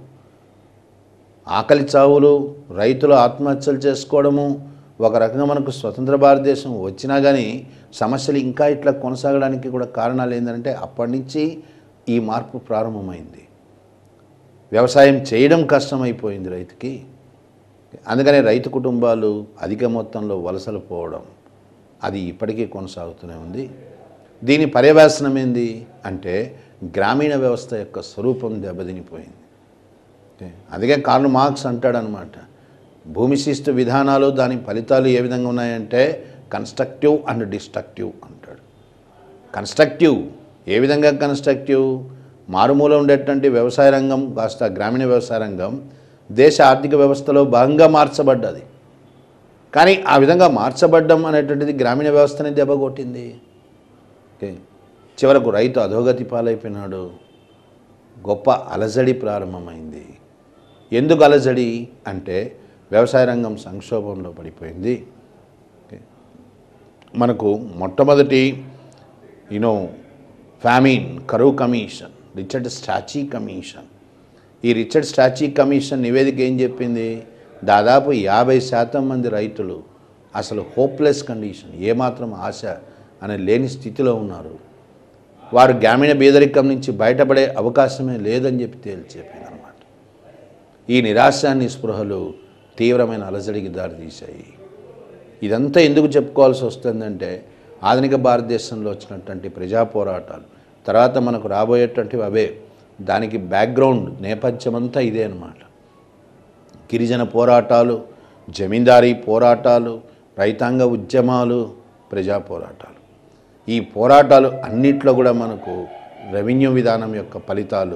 ఆకలి చావులు రైతులు ఆత్మహత్యలు చేసుకోవడము ఒక రకంగా మనకు స్వతంత్ర భారతదేశం వచ్చినా కానీ సమస్యలు ఇంకా ఇట్లా కొనసాగడానికి కూడా కారణాలు ఏంటంటే అప్పటి నుంచి ఈ మార్పు ప్రారంభమైంది వ్యవసాయం చేయడం కష్టమైపోయింది రైతుకి అందుకనే రైతు కుటుంబాలు అధిక మొత్తంలో వలసలు పోవడం అది ఇప్పటికీ కొనసాగుతూనే ఉంది దీని పర్యవేసనం ఏంది అంటే గ్రామీణ వ్యవస్థ యొక్క స్వరూపం దెబ్బతినిపోయింది ఓకే. అందుకే కార్ల్ మార్క్స్ అంటాడనమాట భూమి శిస్తు విధానాలు దాని ఫలితాలు ఏ విధంగా ఉన్నాయంటే కన్స్ట్రక్టివ్ అండ్ డిస్ట్రక్టివ్ అంటాడు కన్స్ట్రక్టివ్ ఏ విధంగా కన్స్ట్రక్టివ్ మారుమూల ఉండేటువంటి వ్యవసాయ రంగం కాస్త గ్రామీణ వ్యవసాయ రంగం దేశ ఆర్థిక వ్యవస్థలో భాగంగా మార్చబడ్డది కానీ ఆ విధంగా మార్చబడ్డం అనేటువంటిది గ్రామీణ వ్యవస్థని దెబ్బకొట్టింది ఓకే చివరకు రైతు అధోగతి పాలైపోయినాడు గొప్ప అలజడి ప్రారంభమైంది ఎందుకు అలజడి అంటే వ్యవసాయ రంగం సంక్షోభంలో పడిపోయింది ఓకే. మనకు మొట్టమొదటి యూనో ఫ్యామిన్ కరువు కమిషన్ రిచర్డ్ స్టాచీ కమిషన్ ఈ రిచర్డ్ స్టాచీ కమిషన్ నివేదిక ఏం చెప్పింది దాదాపు యాభై శాతం మంది రైతులు అసలు హోప్లెస్ కండిషన్ ఏమాత్రం ఆశ అనే లేని స్థితిలో ఉన్నారు వారు గ్రామీణ బీదరికం నుంచి బయటపడే అవకాశమే లేదని చెప్పి తేల్చి చెప్పింది అనమాట ఈ నిరాశ నిస్పృహలు తీవ్రమైన అలజడికి దారితీశాయి ఇదంతా ఎందుకు చెప్పుకోవాల్సి వస్తుందంటే ఆధునిక భారతదేశంలో వచ్చినటువంటి ప్రజా పోరాటాలు తర్వాత మనకు రాబోయేటువంటివి అవే దానికి బ్యాక్గ్రౌండ్ నేపథ్యం అంతా ఇదే అన్నమాట గిరిజన పోరాటాలు జమీందారీ పోరాటాలు రైతాంగ ఉద్యమాలు ప్రజా పోరాటాలు ఈ పోరాటాలు అన్నిట్లో కూడా మనకు రెవెన్యూ విధానం యొక్క ఫలితాలు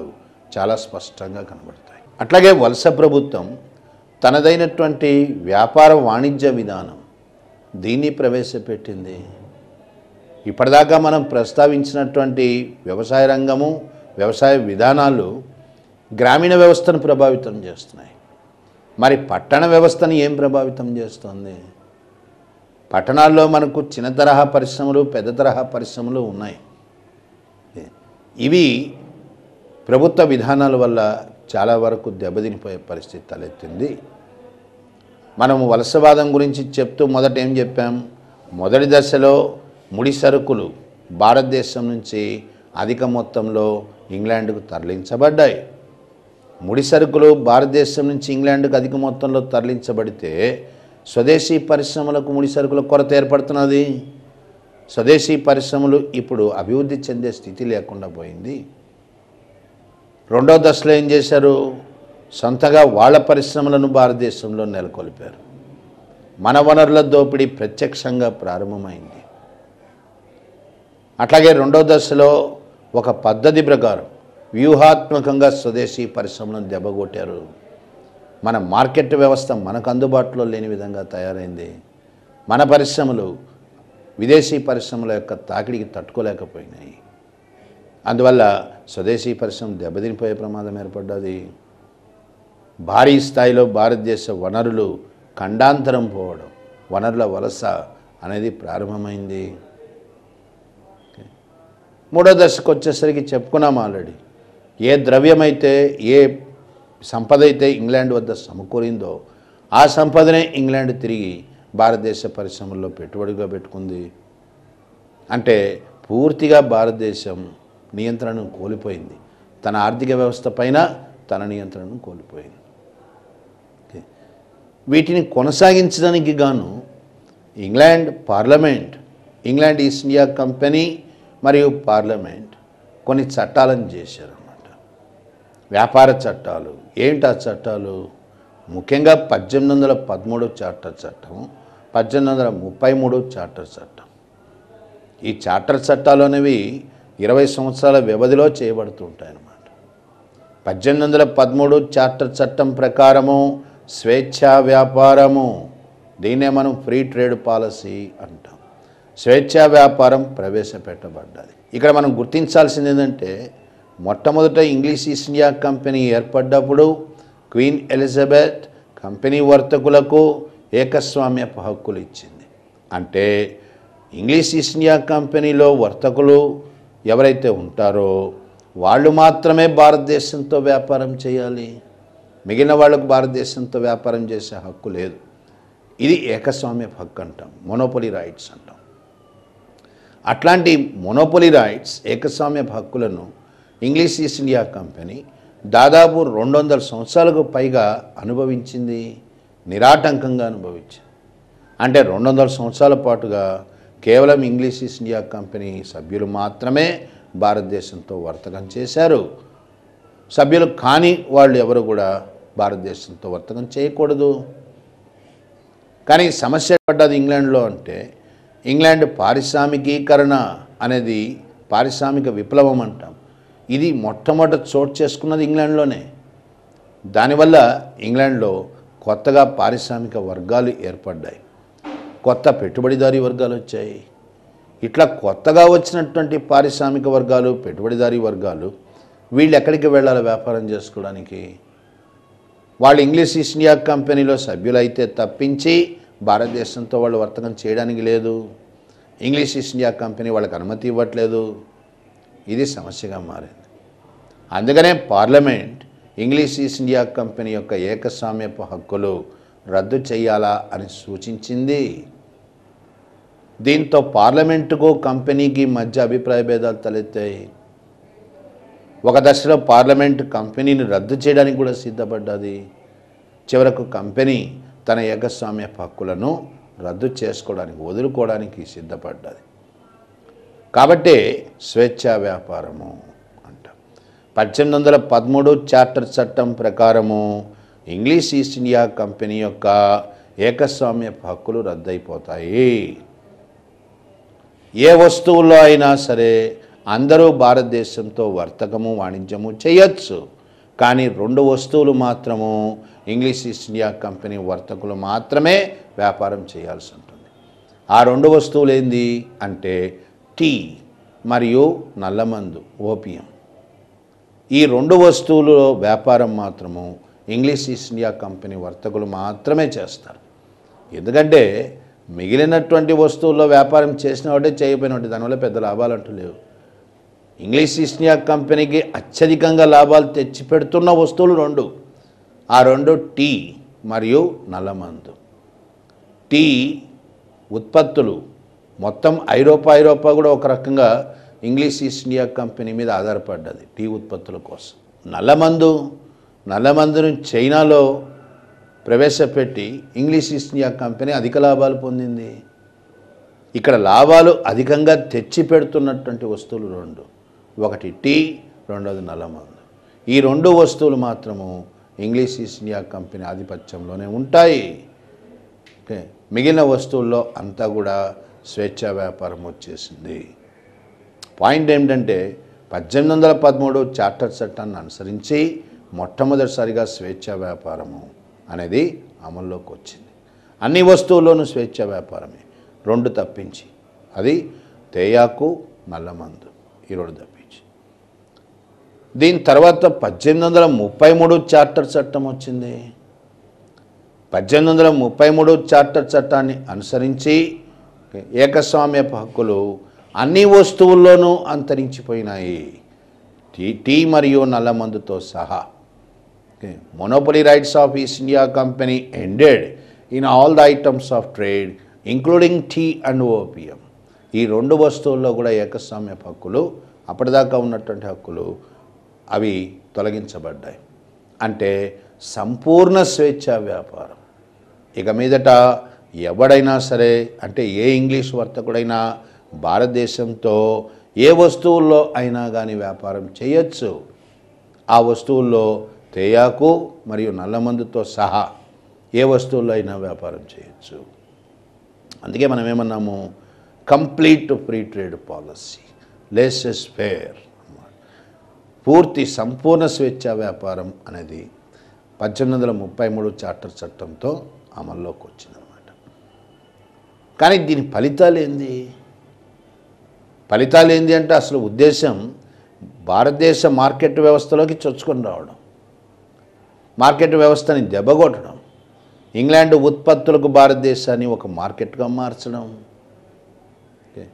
చాలా స్పష్టంగా కనబడతాయి అట్లాగే వలస ప్రభుత్వం తనదైనటువంటి వ్యాపార వాణిజ్య విధానం దీన్ని ప్రవేశపెట్టింది ఇప్పటిదాకా మనం ప్రస్తావించినటువంటి వ్యవసాయ రంగము వ్యవసాయ విధానాలు గ్రామీణ వ్యవస్థను ప్రభావితం చేస్తున్నాయి మరి పట్టణ వ్యవస్థను ఏం ప్రభావితం చేస్తుంది పట్టణాల్లో మనకు చిన్న తరహా పరిశ్రమలు పెద్ద తరహా పరిశ్రమలు ఉన్నాయి ఇవి ప్రభుత్వ విధానాల వల్ల చాలా వరకు దెబ్బతినిపోయే పరిస్థితి తలెత్తింది మనము వలసవాదం గురించి చెప్తూ మొదట ఏం చెప్పాం మొదటి దశలో ముడి సరుకులు భారతదేశం నుంచి అధిక మొత్తంలో ఇంగ్లాండ్కు తరలించబడ్డాయి ముడి సరుకులు భారతదేశం నుంచి ఇంగ్లాండ్కు అధిక మొత్తంలో తరలించబడితే స్వదేశీ పరిశ్రమలకు ముడి సరుకుల కొరత ఏర్పడుతున్నది స్వదేశీ పరిశ్రమలు ఇప్పుడు అభివృద్ధి చెందే స్థితి లేకుండా పోయింది రెండో దశలో ఏం చేశారు సొంతగా వాళ్ళ పరిశ్రమలను భారతదేశంలో నెలకొల్పారు మన వనరుల దోపిడీ ప్రత్యక్షంగా ప్రారంభమైంది అట్లాగే రెండో దశలో ఒక పద్ధతి ప్రకారం వ్యూహాత్మకంగా స్వదేశీ పరిశ్రమలను దెబ్బకొట్టారు మన మార్కెట్ వ్యవస్థ మనకు అందుబాటులో లేని విధంగా తయారైంది మన పరిశ్రమలు విదేశీ పరిశ్రమల యొక్క తాకిడికి తట్టుకోలేకపోయినాయి అందువల్ల స్వదేశీ పరిశ్రమ దెబ్బతినిపోయే ప్రమాదం ఏర్పడ్డది భారీ స్థాయిలో భారతదేశ వనరులు ఖండాంతరం పోవడం వనరుల వలస అనేది ప్రారంభమైంది మూడో దశకు వచ్చేసరికి చెప్పుకున్నాం ఆల్రెడీ ఏ ద్రవ్యమైతే ఏ సంపద అయితే ఇంగ్లాండ్ వద్ద సమకూరిందో ఆ సంపదనే ఇంగ్లాండ్ తిరిగి భారతదేశ పరిశ్రమల్లో పెట్టుబడిగా పెట్టుకుంది అంటే పూర్తిగా భారతదేశం నియంత్రణను కోల్పోయింది తన ఆర్థిక వ్యవస్థ పైన తన నియంత్రణను కోల్పోయింది ఓకే. వీటిని కొనసాగించడానికి గాను England parliament England East India Company మరియు పార్లమెంట్ కొన్ని చట్టాలను చేశారన్నమాట వ్యాపార చట్టాలు ఏంటి ఆ చట్టాలు ముఖ్యంగా పద్దెనిమిది వందల పదమూడు చార్టర్ చట్టం పద్దెనిమిది వందల ముప్పై మూడు చార్టర్ చట్టం ఈ చార్టర్ చట్టాలు అనేవి ఇరవై సంవత్సరాల వ్యవధిలో చేయబడుతుంటాయన్నమాట పద్దెనిమిది వందల పదమూడు చార్టర్ చట్టం ప్రకారము స్వేచ్ఛా వ్యాపారము దీన్నే మనం ఫ్రీ ట్రేడ్ పాలసీ అంటాం స్వేచ్ఛా వ్యాపారం ప్రవేశపెట్టబడ్డది ఇక్కడ మనం గుర్తించాల్సింది ఏంటంటే మొట్టమొదట ఇంగ్లీష్ ఈస్ట్ ఇండియా కంపెనీ ఏర్పడ్డప్పుడు క్వీన్ ఎలిజబెత్ కంపెనీ వర్తకులకు ఏకస్వామ్యపు హక్కులు ఇచ్చింది అంటే ఇంగ్లీష్ ఈస్ట్ ఇండియా కంపెనీలో వర్తకులు ఎవరైతే ఉంటారో వాళ్ళు మాత్రమే భారతదేశంతో వ్యాపారం చేయాలి మిగిలిన వాళ్ళకు భారతదేశంతో వ్యాపారం చేసే హక్కు లేదు ఇది ఏకస్వామ్య హక్కు అంటాం మొనోపొలి రైట్స్ అంటాం అట్లాంటి మొనోపొలి రైట్స్ ఏకస్వామ్య హక్కులను ఇంగ్లీష్ ఈస్ట్ ఇండియా కంపెనీ దాదాపు రెండు వందల సంవత్సరాలకు పైగా అనుభవించింది నిరాటంకంగా అనుభవించింది అంటే రెండు వందల సంవత్సరాల పాటుగా కేవలం ఇంగ్లీష్ ఈస్ట్ ఇండియా కంపెనీ సభ్యులు మాత్రమే భారతదేశంతో వర్తకం చేశారు సభ్యులు కాని వాళ్ళు ఎవరు కూడా భారతదేశంతో వర్తకం చేయకూడదు కానీ సమస్య పడ్డది ఇంగ్లాండ్లో అంటే ఇంగ్లాండ్ పారిశ్రామికీకరణ అనేది పారిశ్రామిక విప్లవం అంటాం ఇది మొట్టమొదట చోటు చేసుకున్నది ఇంగ్లాండ్లోనే దానివల్ల ఇంగ్లాండ్లో కొత్తగా పారిశ్రామిక వర్గాలు ఏర్పడ్డాయి కొత్త పెట్టుబడిదారీ వర్గాలు వచ్చాయి ఇట్లా కొత్తగా వచ్చినటువంటి పారిశ్రామిక వర్గాలు పెట్టుబడిదారీ వర్గాలు వీళ్ళు ఎక్కడికి వెళ్ళాలి వ్యాపారం చేసుకోవడానికి వాళ్ళు ఇంగ్లీష్ ఈస్ట్ ఇండియా కంపెనీలో సభ్యులైతే తప్పించి భారతదేశంతో వాళ్ళు వర్తకం చేయడానికి లేదు ఇంగ్లీష్ ఈస్ట్ ఇండియా కంపెనీ వాళ్ళకి అనుమతి ఇవ్వట్లేదు ఇది సమస్యగా మారింది అందుకనే parliament English East India Company యొక్క ఏకస్వామ్యపు హక్కులు రద్దు చేయాలా అని సూచించింది దీంతో పార్లమెంటుకు కంపెనీకి మధ్య అభిప్రాయ భేదాలు తలెత్తాయి ఒక దశలో పార్లమెంట్ కంపెనీని రద్దు చేయడానికి కూడా సిద్ధపడ్డది చివరకు కంపెనీ తన ఏకస్వామ్య హక్కులను రద్దు చేసుకోవడానికి వదులుకోవడానికి సిద్ధపడ్డది కాబట్టే స్వేచ్ఛా వ్యాపారము అంట పద్దెనిమిది వందల పదమూడు చార్టర్ చట్టం ప్రకారము ఇంగ్లీష్ ఈస్ట్ ఇండియా కంపెనీ యొక్క ఏకస్వామ్య హక్కులు రద్దయిపోతాయి ఏ వస్తువుల్లో అయినా సరే అందరూ భారతదేశంతో వర్తకము వాణిజ్యము చేయొచ్చు కానీ రెండు వస్తువులు మాత్రము ఇంగ్లీష్ ఈస్ట్ ఇండియా కంపెనీ వర్తకులు మాత్రమే వ్యాపారం చేయాల్సి ఉంటుంది ఆ రెండు వస్తువులు ఏంది అంటే టీ మరియు నల్లమందు ఓపియం ఈ రెండు వస్తువులలో వ్యాపారం మాత్రము ఇంగ్లీష్ ఈస్ట్ ఇండియా కంపెనీ వర్తకులు మాత్రమే చేస్తారు ఎందుకంటే మిగిలినటువంటి వస్తువుల్లో వ్యాపారం చేసిన వాటే చేయకపోయినట్టు దానివల్ల పెద్ద లాభాలు అంటూ లేవు ఇంగ్లీష్ ఈస్ట్ ఇండియా కంపెనీకి అత్యధికంగా లాభాలు తెచ్చిపెడుతున్న వస్తువులు రెండు ఆ రెండు టీ మరియు నల్లమందు టీ ఉత్పత్తులు మొత్తం ఐరోపా ఐరోపా కూడా ఒక రకంగా ఇంగ్లీష్ ఈస్ట్ ఇండియా కంపెనీ మీద ఆధారపడ్డది టీ ఉత్పత్తుల కోసం నల్లమందు నల్లమందును చైనాలో ప్రవేశపెట్టి ఇంగ్లీష్ ఈస్ట్ ఇండియా కంపెనీ అధిక లాభాలు పొందింది ఇక్కడ లాభాలు అధికంగా తెచ్చి పెడుతున్నటువంటి వస్తువులు రెండు ఒకటి టీ రెండోది నల్లమందు ఈ రెండు వస్తువులు మాత్రము ఇంగ్లీష్ ఈస్ట్ ఇండియా కంపెనీ ఆధిపత్యంలోనే ఉంటాయి ఓకే మిగిలిన వస్తువుల్లో అంతా కూడా స్వేచ్ఛా వ్యాపారం వచ్చేసింది పాయింట్ ఏమిటంటే పద్దెనిమిది వందల పదమూడు చార్టర్ చట్టాన్ని అనుసరించి మొట్టమొదటిసారిగా స్వేచ్ఛా వ్యాపారము అనేది అమల్లోకి వచ్చింది అన్ని వస్తువుల్లోనూ స్వేచ్ఛా వ్యాపారమే రెండు తప్పించి అది తేయాకు నల్లమందు ఈ రెండు తప్పించి దీని తర్వాత పద్దెనిమిది వందల ముప్పై మూడు చార్టర్ చట్టం వచ్చింది పద్దెనిమిది వందల ముప్పై మూడు చార్టర్ చట్టాన్ని అనుసరించి ఏకస్వామ్యపు హక్కులు అన్ని వస్తువుల్లోనూ అంతరించిపోయినాయి టీ టీ మరియు నల్లమందుతో సహా monopoly rights of East India Company ended in all the items of trade including tea and opium ఈ రెండు వస్తువుల్లో కూడా ఏకస్వామ్య హక్కులు అప్పటిదాకా ఉన్నటువంటి హక్కులు అవి తొలగించబడ్డాయి అంటే సంపూర్ణ స్వేచ్ఛా వ్యాపారం ఇక మీదట ఎవడైనా సరే అంటే ఏ ఇంగ్లీష్ వర్తకుడైనా భారతదేశంతో ఏ వస్తువుల్లో అయినా కానీ వ్యాపారం చేయొచ్చు ఆ వస్తువుల్లో తేయాకు మరియు నల్లమందుతో సహా ఏ వస్తువుల్లో అయినా వ్యాపారం చేయొచ్చు అందుకే మనం ఏమన్నాము complete free trade policy laissez faire పూర్తి సంపూర్ణ స్వేచ్ఛా వ్యాపారం అనేది పద్దెనిమిది వందల ముప్పై మూడు చార్టర్ చట్టంతో అమల్లోకి వచ్చిందనమాట కానీ దీని ఫలితాలు ఏంది ఫలితాలు ఏంది అంటే అసలు ఉద్దేశం భారతదేశ మార్కెట్ వ్యవస్థలోకి చొచ్చుకొని రావడం మార్కెట్ వ్యవస్థని దెబ్బకొట్టడం ఇంగ్లాండ్ ఉత్పత్తులకు భారతదేశాన్ని ఒక మార్కెట్గా మార్చడం ఓకే.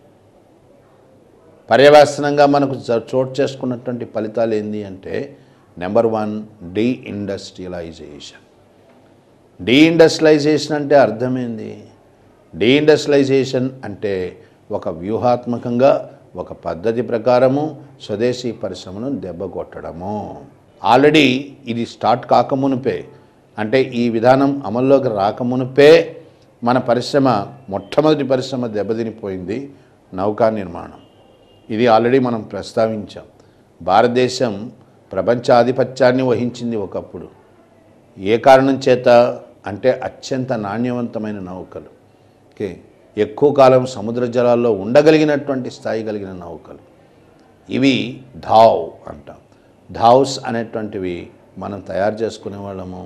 పర్యవసనంగా మనకు చ- చోటు చేసుకున్నటువంటి ఫలితాలు ఏంది అంటే number one deindustrialisation deindustrialisation అంటే అర్థమైంది డీ ఇండస్ట్రియలైజేషన్ అంటే ఒక వ్యూహాత్మకంగా ఒక పద్ధతి ప్రకారము స్వదేశీ పరిశ్రమను దెబ్బకొట్టడము ఆల్రెడీ ఇది స్టార్ట్ కాకమునుపే అంటే ఈ విధానం అమల్లోకి రాకమునుపే మన పరిశ్రమ మొట్టమొదటి పరిశ్రమ దెబ్బతినిపోయింది నౌకా నిర్మాణం ఇది ఆల్రెడీ మనం ప్రస్తావించాం భారతదేశం ప్రపంచ ఆధిపత్యాన్ని వహించింది ఒకప్పుడు ఏ కారణం చేత అంటే అత్యంత నాణ్యవంతమైన నౌకలు ఓకే ఎక్కువ కాలం సముద్ర జలాల్లో ఉండగలిగినటువంటి స్థాయి కలిగిన నౌకలు ఇవి ధావ్ అంటాం ధావ్స్ అనేటువంటివి మనం తయారు చేసుకునే వాళ్ళము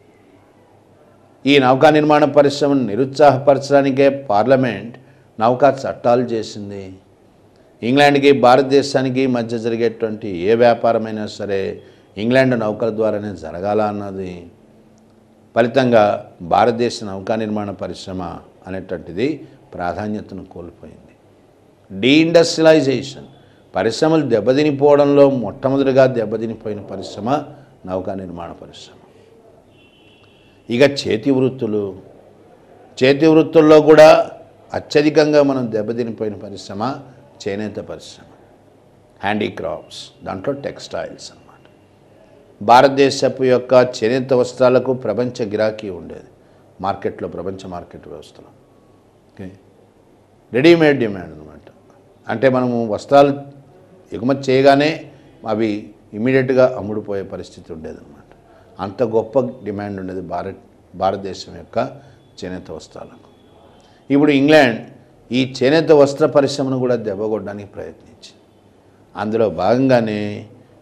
ఈ నౌకా నిర్మాణ పరిశ్రమను నిరుత్సాహపరచడానికే పార్లమెంట్ నౌకా చట్టాలు చేసింది ఇంగ్లాండ్కి భారతదేశానికి మధ్య జరిగేటువంటి ఏ వ్యాపారమైనా సరే ఇంగ్లాండ్ నౌకల ద్వారానే జరగాల అన్నది ఫలితంగా భారతదేశ నౌకా నిర్మాణ పరిశ్రమ అనేటువంటిది ప్రాధాన్యతను కోల్పోయింది డీఇండస్ట్రియలైజేషన్ పరిశ్రమలు దెబ్బతినిపోవడంలో మొట్టమొదటిగా దెబ్బతినిపోయిన పరిశ్రమ నౌకా నిర్మాణ పరిశ్రమ ఇక చేతి వృత్తులు చేతి వృత్తుల్లో కూడా అత్యధికంగా మనం దెబ్బతినిపోయిన పరిశ్రమ చేనేత పరిశ్రమ హ్యాండీక్రాఫ్ట్స్ దాంట్లో టెక్స్టైల్స్ అన్నమాట భారతదేశపు యొక్క చేనేత వస్త్రాలకు ప్రపంచ గిరాకీ ఉండేది మార్కెట్లో ప్రపంచ మార్కెట్ వ్యవస్థలో ఓకే రెడీమేడ్ డిమాండ్ అనమాట అంటే మనము వస్త్రాలు ఎగుమతి చేయగానే అవి ఇమీడియట్గా అమ్ముడుపోయే పరిస్థితి ఉండేదన్నమాట అంత గొప్ప డిమాండ్ ఉండేది భారత్ భారతదేశం యొక్క చేనేత వస్త్రాలకు ఇప్పుడు ఇంగ్లాండ్ ఈ చేనేత వస్త్ర పరిశ్రమను కూడా దెబ్బకొట్టడానికి ప్రయత్నించింది అందులో భాగంగానే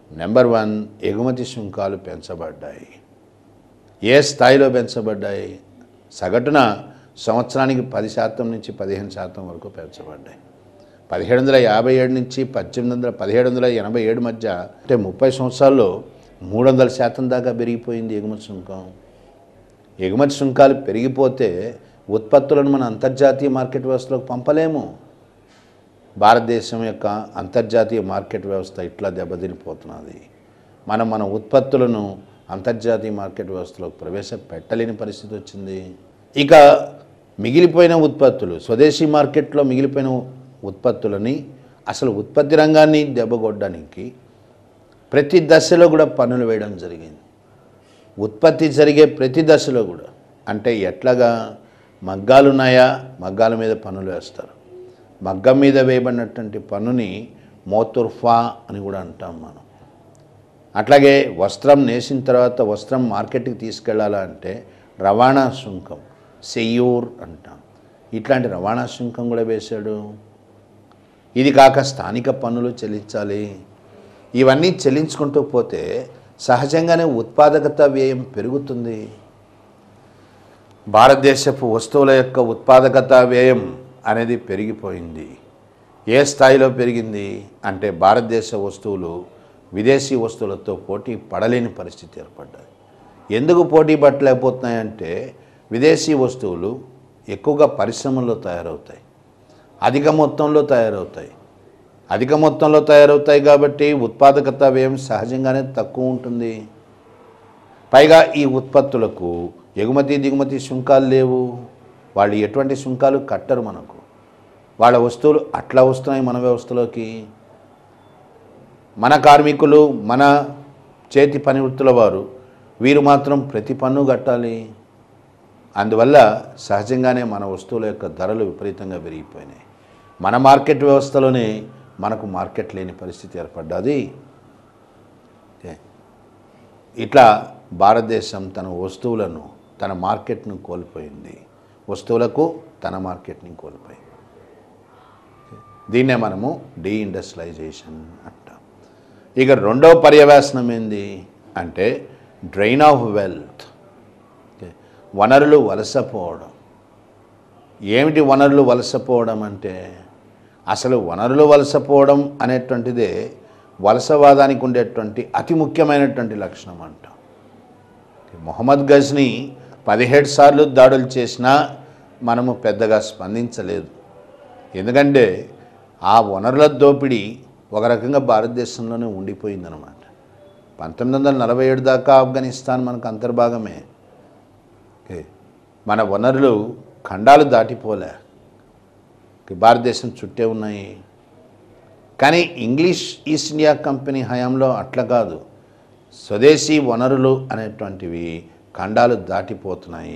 నెంబర్ వన్ ఎగుమతి సుంకాలు పెంచబడ్డాయి ఏ స్థాయిలో పెంచబడ్డాయి సగటున సంవత్సరానికి పది శాతం నుంచి పదిహేను శాతం వరకు పెంచబడ్డాయి పదిహేడు వందల యాభై ఏడు నుంచి పద్దెనిమిది వందల పదిహేడు వందల ఎనభై ఏడు మధ్య అంటే ముప్పై సంవత్సరాల్లో మూడు వందల శాతం దాకా పెరిగిపోయింది ఎగుమతి సుంకం ఎగుమతి సుంకాలు పెరిగిపోతే ఉత్పత్తులను మన అంతర్జాతీయ మార్కెట్ వ్యవస్థలోకి పంపలేము భారతదేశం యొక్క అంతర్జాతీయ మార్కెట్ వ్యవస్థ ఇట్లా దెబ్బతినిపోతున్నది మనం మన ఉత్పత్తులను అంతర్జాతీయ మార్కెట్ వ్యవస్థలోకి ప్రవేశపెట్టలేని పరిస్థితి వచ్చింది ఇక మిగిలిపోయిన ఉత్పత్తులు స్వదేశీ మార్కెట్లో మిగిలిపోయిన ఉత్పత్తులని అసలు ఉత్పత్తి రంగాన్ని దెబ్బకొట్టడానికి ప్రతి దశలో కూడా పన్నులు వేయడం జరిగింది ఉత్పత్తి జరిగే ప్రతి దశలో కూడా అంటే ఎట్లాగా మగ్గాలు ఉన్నాయా మగ్గాల మీద పన్నులు వేస్తారు మగ్గం మీద వేయబడినటువంటి పన్నుని మోతుర్ఫా అని కూడా అంటాం మనం అట్లాగే వస్త్రం నేసిన తర్వాత వస్త్రం మార్కెట్కి తీసుకెళ్లాలంటే రవాణా సుంకం సెయ్యూర్ అంటాం ఇట్లాంటి రవాణా సుంకం కూడా వేశాడు ఇది కాక స్థానిక పన్నులు చెల్లించాలి ఇవన్నీ చెల్లించుకుంటూ పోతే సహజంగానే ఉత్పాదకత వ్యయం పెరుగుతుంది భారతదేశపు వస్తువుల యొక్క ఉత్పాదకత వ్యయం అనేది పెరిగిపోయింది ఏ స్థాయిలో పెరిగింది అంటే భారతదేశ వస్తువులు విదేశీ వస్తువులతో పోటీ పడలేని పరిస్థితి ఏర్పడ్డది ఎందుకు పోటీ పట్టలేకపోతున్నాయంటే విదేశీ వస్తువులు ఎక్కువగా పరిశ్రమల్లో తయారవుతాయి అధిక మొత్తంలో తయారవుతాయి అధిక మొత్తంలో తయారవుతాయి కాబట్టి ఉత్పాదకత వ్యయం సహజంగానే తక్కువ ఉంటుంది పైగా ఈ ఉత్పత్తులకు ఎగుమతి దిగుమతి సుంకాలు లేవు వాళ్ళు ఎటువంటి సుంకాలు కట్టరు మనకు వాళ్ళ వస్తువులు అట్లా వస్తున్నాయి మన వ్యవస్థలోకి మన కార్మికులు మన చేతి పని వృత్తుల వారు వీరు మాత్రం ప్రతి పన్ను కట్టాలి అందువల్ల సహజంగానే మన వస్తువుల యొక్క ధరలు విపరీతంగా పెరిగిపోయినాయి మన మార్కెట్ వ్యవస్థలోనే మనకు మార్కెట్ లేని పరిస్థితి ఏర్పడ్డది ఓకే. ఇట్లా భారతదేశం తన వస్తువులను తన మార్కెట్ను కోల్పోయింది వస్తువులకు తన మార్కెట్ని కోల్పోయింది ఓకే. దీన్నే మనము డీఇండస్ట్రియలైజేషన్ అంటాం ఇక రెండవ పర్యవేశనం ఏంది అంటే డ్రైన్ ఆఫ్ వెల్త్ ఓకే. వనరులు వలసపోవడం ఏమిటి వనరులు వలసపోవడం అంటే అసలు వనరులు వలసపోవడం అనేటువంటిదే వలసవాదానికి ఉండేటువంటి అతి ముఖ్యమైనటువంటి లక్షణం అంటాం మొహమ్మద్ గజ్ని పదిహేడు సార్లు దాడులు చేసినా మనము పెద్దగా స్పందించలేదు ఎందుకంటే ఆ వనరుల దోపిడీ ఒక రకంగా భారతదేశంలోనే ఉండిపోయిందనమాట పంతొమ్మిది వందల నలభై ఏడు దాకా ఆఫ్ఘనిస్తాన్ మనకు అంతర్భాగమే ఓకే. మన వనరులు ఖండాలు దాటిపోలే ఓకే, భారతదేశం చుట్టే ఉన్నాయి కానీ ఇంగ్లీష్ ఈస్ట్ ఇండియా కంపెనీ హయాంలో అట్లా కాదు స్వదేశీ వనరులు అనేటువంటివి ఖండాలు దాటిపోతున్నాయి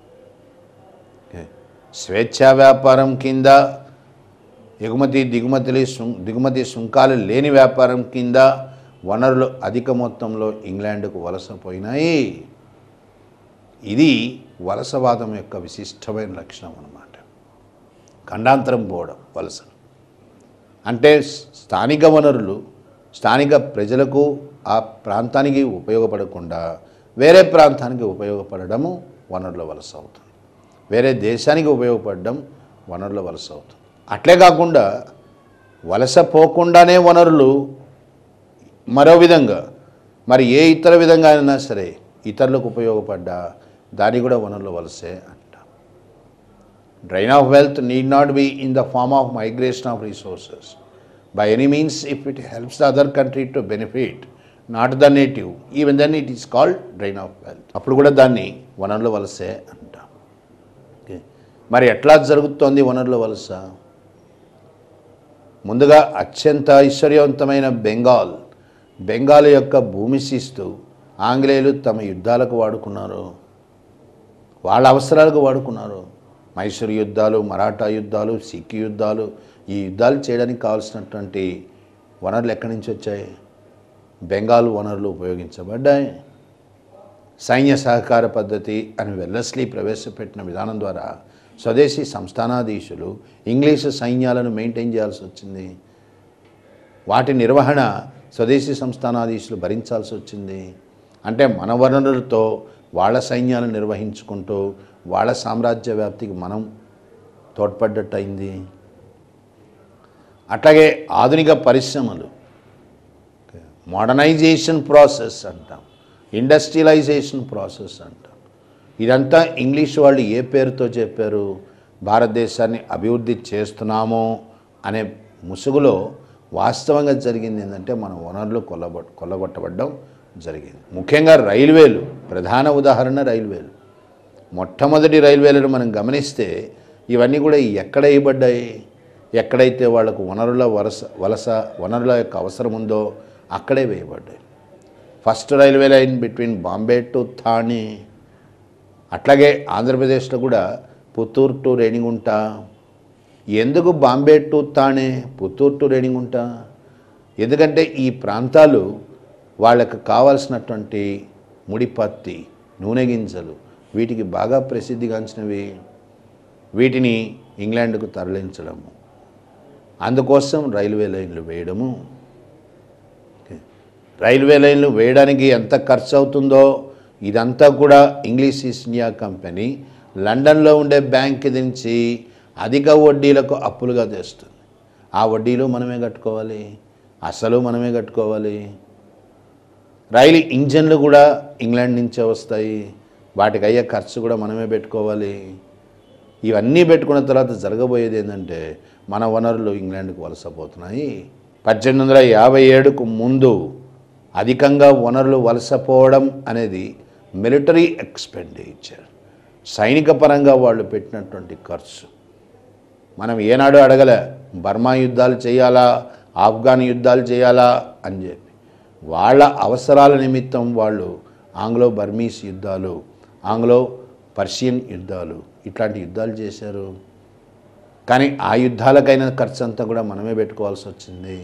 ఓకే. స్వేచ్ఛా వ్యాపారం కింద ఎగుమతి దిగుమతులు సుం- దిగుమతి సుంకాలు లేని వ్యాపారం కింద వనరులు అధిక మొత్తంలో ఇంగ్లాండ్కు వలసపోయినాయి ఇది వలసవాదం యొక్క విశిష్టమైన లక్షణం అన్నమాట ఖండాంతరం పోవడం వలస అంటే స్థానిక వనరులు స్థానిక ప్రజలకు ఆ ప్రాంతానికి ఉపయోగపడకుండా వేరే ప్రాంతానికి ఉపయోగపడడము వనరుల వలస అవుతుంది వేరే దేశానికి ఉపయోగపడడం వనరుల వలస అవుతుంది అట్లే కాకుండా వలస పోకుండానే వనరులు మరో విధంగా మరి ఏ ఇతర విధంగా అయినా సరే ఇతరులకు ఉపయోగపడ్డా దాన్ని కూడా వనరుల వలసే అంటాం drain of wealth need not be in the form of migration of resources by any means if it helps the other country to benefit not the native even then it is called drain of wealth అప్పుడు కూడా దాన్ని వనరుల వలసే అంటాం ఓకే మరి ఎట్లా జరుగుతోంది వనరుల వలస ముందుగా అత్యంత ఐశ్వర్యవంతమైన బెంగాల్ బెంగాల్ యొక్క భూమి శిస్తు ఆంగ్లేయులు తమ యుద్ధాలకు వాడుకున్నారు వాళ్ళ అవసరాలకు వాడుకున్నారు మైసూరు యుద్ధాలు మరాఠా యుద్ధాలు సిక్కి యుద్ధాలు ఈ యుద్ధాలు చేయడానికి కావాల్సినటువంటి వనరులు ఎక్కడి నుంచి వచ్చాయి బెంగాల్ వనరులు ఉపయోగించబడ్డాయి సైన్య సహకార పద్ధతి అని వెల్లస్లీ ప్రవేశపెట్టిన విధానం ద్వారా స్వదేశీ సంస్థానాధీశులు ఇంగ్లీషు సైన్యాలను మెయింటైన్ చేయాల్సి వచ్చింది వాటి నిర్వహణ స్వదేశీ సంస్థానాధీశులు భరించాల్సి వచ్చింది అంటే మన వనరులతో వాళ్ళ సైన్యాన్ని నిర్వహించుకుంటూ వాళ్ళ సామ్రాజ్య వ్యాప్తికి మనం తోడ్పడ్డట్టు అయింది అట్లాగే ఆధునిక పరిశ్రమలు మోడర్నైజేషన్ ప్రాసెస్ అంటాం ఇండస్ట్రియలైజేషన్ ప్రాసెస్ అంటాం ఇదంతా ఇంగ్లీష్ వాళ్ళు ఏ పేరుతో చెప్పారు భారతదేశాన్ని అభివృద్ధి చేస్తున్నామో అనే ముసుగులో వాస్తవంగా జరిగింది ఏంటంటే మన వనరులు కొల్లబ కొల్లగొట్టబడడం జరిగింది ముఖ్యంగా రైల్వేలు ప్రధాన ఉదాహరణ రైల్వేలు మొట్టమొదటి రైల్వేలను మనం గమనిస్తే ఇవన్నీ కూడా ఎక్కడ వేయబడ్డాయి ఎక్కడైతే వాళ్ళకు వనరుల వలస వలస వనరుల యొక్క అవసరం ఉందో అక్కడే వేయబడ్డాయి first railway line between Bombay to Thane అట్లాగే ఆంధ్రప్రదేశ్లో కూడా పుత్తూరు టు రేణిగుంట ఎందుకు బాంబే టు థానే పుత్తూరు టు రేణిగుంట ఎందుకంటే ఈ ప్రాంతాలు వాళ్ళకు కావాల్సినటువంటి ముడిపత్తి నూనె గింజలు వీటికి బాగా ప్రసిద్ధిగాంచినవి వీటిని ఇంగ్లాండ్కు తరలించడము అందుకోసం రైల్వే లైన్లు వేయడము ఓకే. రైల్వే లైన్లు వేయడానికి ఎంత ఖర్చు అవుతుందో ఇదంతా కూడా ఇంగ్లీష్ ఈస్ట్ ఇండియా కంపెనీ లండన్లో ఉండే బ్యాంక్ నుంచి అధిక వడ్డీలకు అప్పులుగా తెస్తుంది ఆ వడ్డీలు మనమే కట్టుకోవాలి అసలు మనమే కట్టుకోవాలి రైలు ఇంజన్లు కూడా ఇంగ్లాండ్ నుంచే వస్తాయి వాటికి అయ్యే ఖర్చు కూడా మనమే పెట్టుకోవాలి ఇవన్నీ పెట్టుకున్న తర్వాత జరగబోయేది ఏంటంటే మన వనరులు ఇంగ్లాండ్కి వలసపోతున్నాయి పద్దెనిమిది వందల యాభై ఏడుకు ముందు అధికంగా వనరులు వలసపోవడం అనేది మిలిటరీ ఎక్స్పెండిచర్ సైనిక పరంగా వాళ్ళు పెట్టినటువంటి ఖర్చు మనం ఏనాడు అడగలే బర్మా యుద్ధాలు చేయాలా ఆఫ్ఘాన్ యుద్ధాలు చేయాలా అని చెప్పి వాళ్ళ అవసరాల నిమిత్తం వాళ్ళు ఆంగ్లో బర్మీస్ యుద్ధాలు ఆంగ్లో పర్షియన్ యుద్ధాలు ఇట్లాంటి యుద్ధాలు చేశారు కానీ ఆ యుద్ధాలకైన ఖర్చు అంతా కూడా మనమే పెట్టుకోవాల్సి వచ్చింది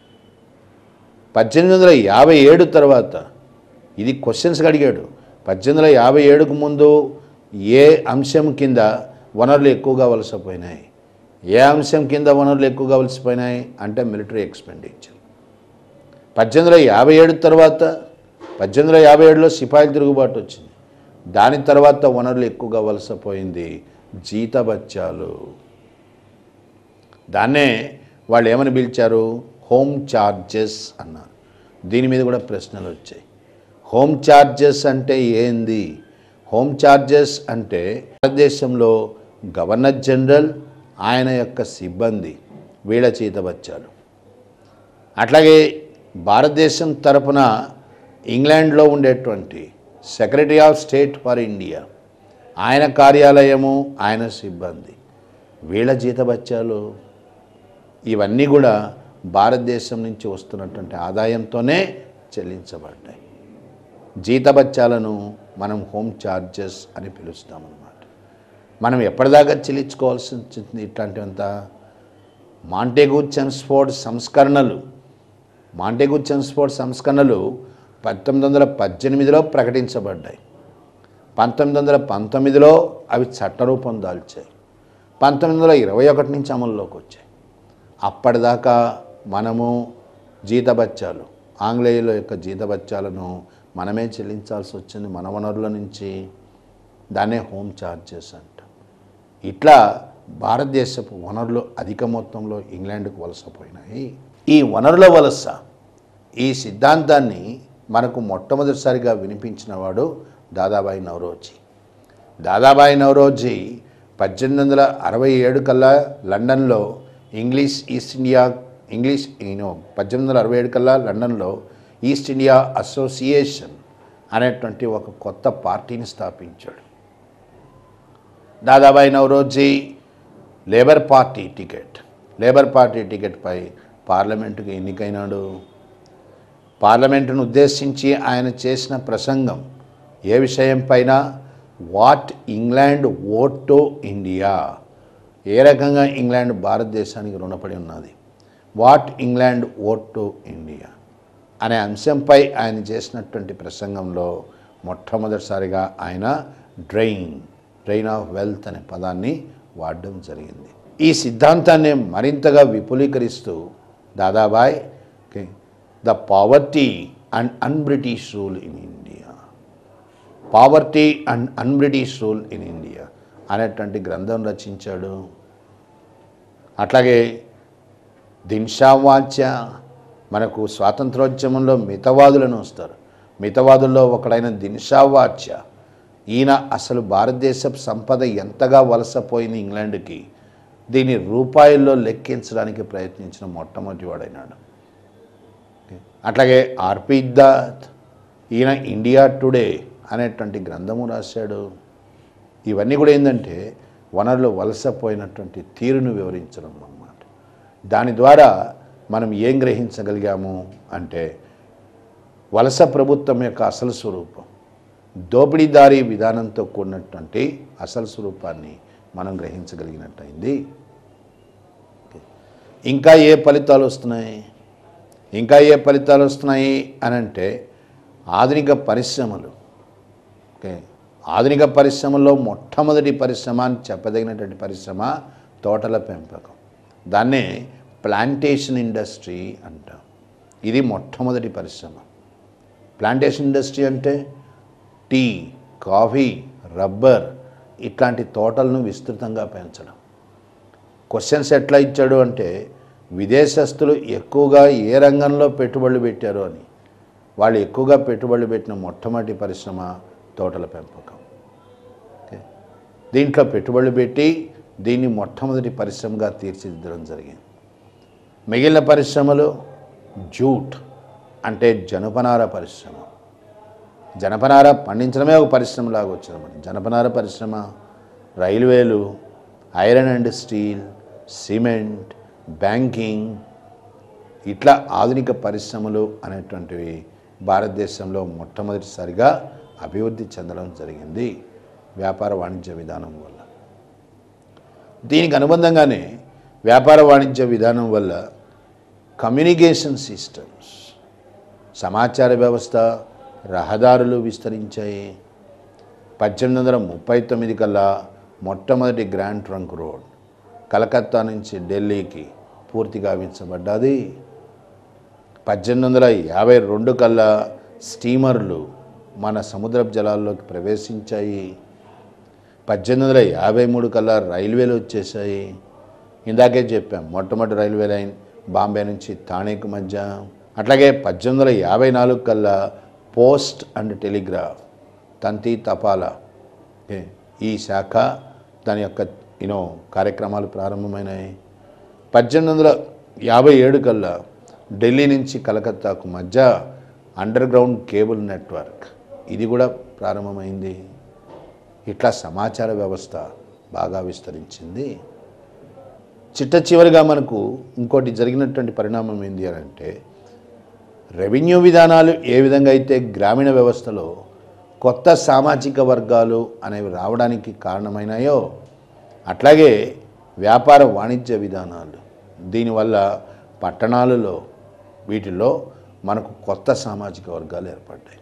పద్దెనిమిది వందల యాభై ఏడు తర్వాత ఇది క్వశ్చన్స్గా అడిగాడు పద్దెనిమిది వందల యాభై ఏడుకు ముందు ఏ అంశం కింద వనరులు ఎక్కువగా వలసపోయినాయి ఏ అంశం కింద వనరులు ఎక్కువగా వలసపోయినాయి అంటే మిలిటరీ ఎక్స్పెండిచర్ పద్దెనిమిది వందల యాభై ఏడు తర్వాత పద్దెనిమిది వందల యాభై ఏడులో సిపాయిల తిరుగుబాటు వచ్చింది దాని తర్వాత వనరులు ఎక్కువగా వలసపోయింది జీతబత్యాలు దాన్నే వాళ్ళు ఏమని పిలిచారు హోమ్ చార్జెస్ అన్నారు దీని మీద కూడా ప్రశ్నలు వచ్చాయి హోమ్ చార్జెస్ అంటే ఏంది హోమ్ చార్జెస్ అంటే భారతదేశంలో గవర్నర్ జనరల్ ఆయన యొక్క సిబ్బంది వీళ్ళ జీతబత్యాలు అట్లాగే భారతదేశం తరపున ఇంగ్లాండ్లో ఉండేటువంటి secretary of state for India ఆయన కార్యాలయము ఆయన సిబ్బంది వీళ్ళ జీతబత్యాలు ఇవన్నీ కూడా భారతదేశం నుంచి వస్తున్నటువంటి ఆదాయంతోనే చెల్లించబడ్డాయి జీతబత్యాలను మనం హోమ్ చార్జెస్ అని పిలుస్తామన్నమాట మనం ఎప్పటిదాకా చెల్లించుకోవాల్సి వచ్చింది ఇట్లాంటివంతా మాంటేగు చెన్స్ఫోర్డ్ సంస్కరణలు మాంటేగు చెన్స్ఫోర్డ్ సంస్కరణలు పంతొమ్మిది వందల పద్దెనిమిదిలో ప్రకటించబడ్డాయి పంతొమ్మిది వందల పంతొమ్మిదిలో అవి చట్టరూపం దాల్చాయి పంతొమ్మిది వందల ఇరవై ఒకటి నుంచి అమల్లోకి వచ్చాయి అప్పటిదాకా మనము జీతబత్యాలు ఆంగ్లేయుల యొక్క జీతబత్యాలను మనమే చెల్లించాల్సి వచ్చింది మన వనరుల నుంచి దాన్నే హోమ్ చార్జెస్ అంట ఇట్లా భారతదేశపు వనరులు అధిక మొత్తంలో ఇంగ్లాండ్కు వలసపోయినాయి ఈ వనరుల వలస ఈ సిద్ధాంతాన్ని మనకు మొట్టమొదటిసారిగా వినిపించిన వాడు దాదాబాయి నవరోజీ దాదాబాయి నవరోజీ పద్దెనిమిది వందల అరవై ఏడు కల్లా లండన్లో English East India English you know పద్దెనిమిది వందల అరవై ఏడు కల్లా లండన్లో ఈస్ట్ ఇండియా అసోసియేషన్ అనేటువంటి ఒక కొత్త పార్టీని స్థాపించాడు Dadabhai Naoroji Labour Party ticket Labour Party టికెట్పై పార్లమెంటుకు ఎన్నికైనాడు పార్లమెంటును ఉద్దేశించి ఆయన చేసిన ప్రసంగం ఏ విషయం పైన what England owed to India ఏ రకంగా ఇంగ్లాండ్ భారతదేశానికి రుణపడి ఉన్నది what England owed to India అనే అంశంపై ఆయన చేసినటువంటి ప్రసంగంలో మొట్టమొదటిసారిగా ఆయన డ్రైన్ డ్రైన్ ఆఫ్ వెల్త్ అనే పదాన్ని వాడడం జరిగింది ఈ సిద్ధాంతాన్ని మరింతగా విపులీకరిస్తూ దాదాబాయ్ కి the poverty and un British rule in India poverty and un British rule in India అనేటువంటి గ్రంథం రచించాడు అట్లాగే దిన్షావాచ్య మనకు స్వాతంత్రోద్యమంలో మితవాదులను వస్తారు మితవాదుల్లో ఒకడైన దిన్షావాచ్య ఈయన అసలు భారతదేశపు సంపద ఎంతగా వలసపోయింది ఇంగ్లాండ్కి దీన్ని రూపాయల్లో లెక్కించడానికి ప్రయత్నించిన మొట్టమొదటి వాడైనాడు అట్లాగే ఆర్పి దాత్ ఈయన ఇండియా టుడే అనేటువంటి గ్రంథము రాశాడు ఇవన్నీ కూడా ఏంటంటే వనరులు వలసపోయినటువంటి తీరును వివరించడం అన్నమాట దాని ద్వారా మనం ఏం గ్రహించగలిగాము అంటే వలస ప్రభుత్వం యొక్క అసలు స్వరూపం దోపిడీదారీ విధానంతో కూడినటువంటి అసలు స్వరూపాన్ని మనం గ్రహించగలిగినట్టయింది ఇంకా ఏ ఫలితాలు వస్తున్నాయి ఇంకా ఏ ఫలితాలు వస్తున్నాయి అని అంటే ఆధునిక పరిశ్రమలు ఓకే ఆధునిక పరిశ్రమలో మొట్టమొదటి పరిశ్రమ అని చెప్పదగినటువంటి పరిశ్రమ తోటల పెంపకం దాన్నే ప్లాంటేషన్ ఇండస్ట్రీ అంటాం ఇది మొట్టమొదటి పరిశ్రమ ప్లాంటేషన్ ఇండస్ట్రీ అంటే టీ కాఫీ రబ్బర్ ఇట్లాంటి తోటలను విస్తృతంగా పెంచడం క్వశ్చన్స్ ఎట్లా ఇచ్చాడు అంటే విదేశస్తులు ఎక్కువగా ఏ రంగంలో పెట్టుబడులు పెట్టారు అని వాళ్ళు ఎక్కువగా పెట్టుబడులు పెట్టిన మొట్టమొదటి పరిశ్రమ తోటల పెంపకం ఓకే దీంట్లో పెట్టుబడులు పెట్టి దీన్ని మొట్టమొదటి పరిశ్రమగా తీర్చిదిద్దడం జరిగింది మిగిలిన పరిశ్రమలు జూట్ అంటే జనపనార పరిశ్రమ జనపనార పండించడమే ఒక పరిశ్రమలాగా వచ్చిందన్నమాట జనపనార పరిశ్రమ రైల్వేలు iron and steel cement banking ఇట్లా ఆధునిక పరిశ్రమలు అనేటువంటివి భారతదేశంలో మొట్టమొదటిసారిగా అభివృద్ధి చెందడం జరిగింది వ్యాపార వాణిజ్య విధానం వల్ల దీనికి అనుబంధంగానే వ్యాపార వాణిజ్య విధానం వల్ల కమ్యూనికేషన్ సిస్టమ్స్ సమాచార వ్యవస్థ రహదారులు విస్తరించాయి పద్దెనిమిది వందల ముప్పై తొమ్మిది కల్లా మొట్టమొదటి గ్రాండ్ ట్రంక్ రోడ్ కలకత్తా నుంచి ఢిల్లీకి పూర్తిగా వించబడ్డది పద్దెనిమిది వందల యాభై రెండు కల్లా స్టీమర్లు మన సముద్రపు జలాల్లోకి ప్రవేశించాయి పద్దెనిమిది వందల యాభై మూడు కల్లా రైల్వేలు వచ్చేసాయి ఇందాకే చెప్పాం మొట్టమొదటి రైల్వే లైన్ బాంబే నుంచి థాణేకు మధ్య అట్లాగే పద్దెనిమిది వందల యాభై నాలుగు కల్లా పోస్ట్ అండ్ టెలిగ్రాఫ్ తంతి తపాలా ఓకే ఈ శాఖ దాని యొక్క యూనో కార్యక్రమాలు ప్రారంభమైనాయి పద్దెనిమిది వందల యాభై ఏడు కల్లా ఢిల్లీ నుంచి కలకత్తాకు మధ్య అండర్ గ్రౌండ్ కేబుల్ నెట్వర్క్ ఇది కూడా ప్రారంభమైంది ఇట్లా సమాచార వ్యవస్థ బాగా విస్తరించింది చిట్ట చివరిగా మనకు ఇంకోటి జరిగినటువంటి పరిణామం ఏంటి అని అంటే రెవెన్యూ విధానాలు ఏ విధంగా అయితే గ్రామీణ వ్యవస్థలో కొత్త సామాజిక వర్గాలు అనేవి రావడానికి కారణమైనాయో అట్లాగే వ్యాపార వాణిజ్య విధానాలు దీనివల్ల పట్టణాలలో వీటిలో మనకు కొత్త సామాజిక వర్గాలు ఏర్పడ్డాయి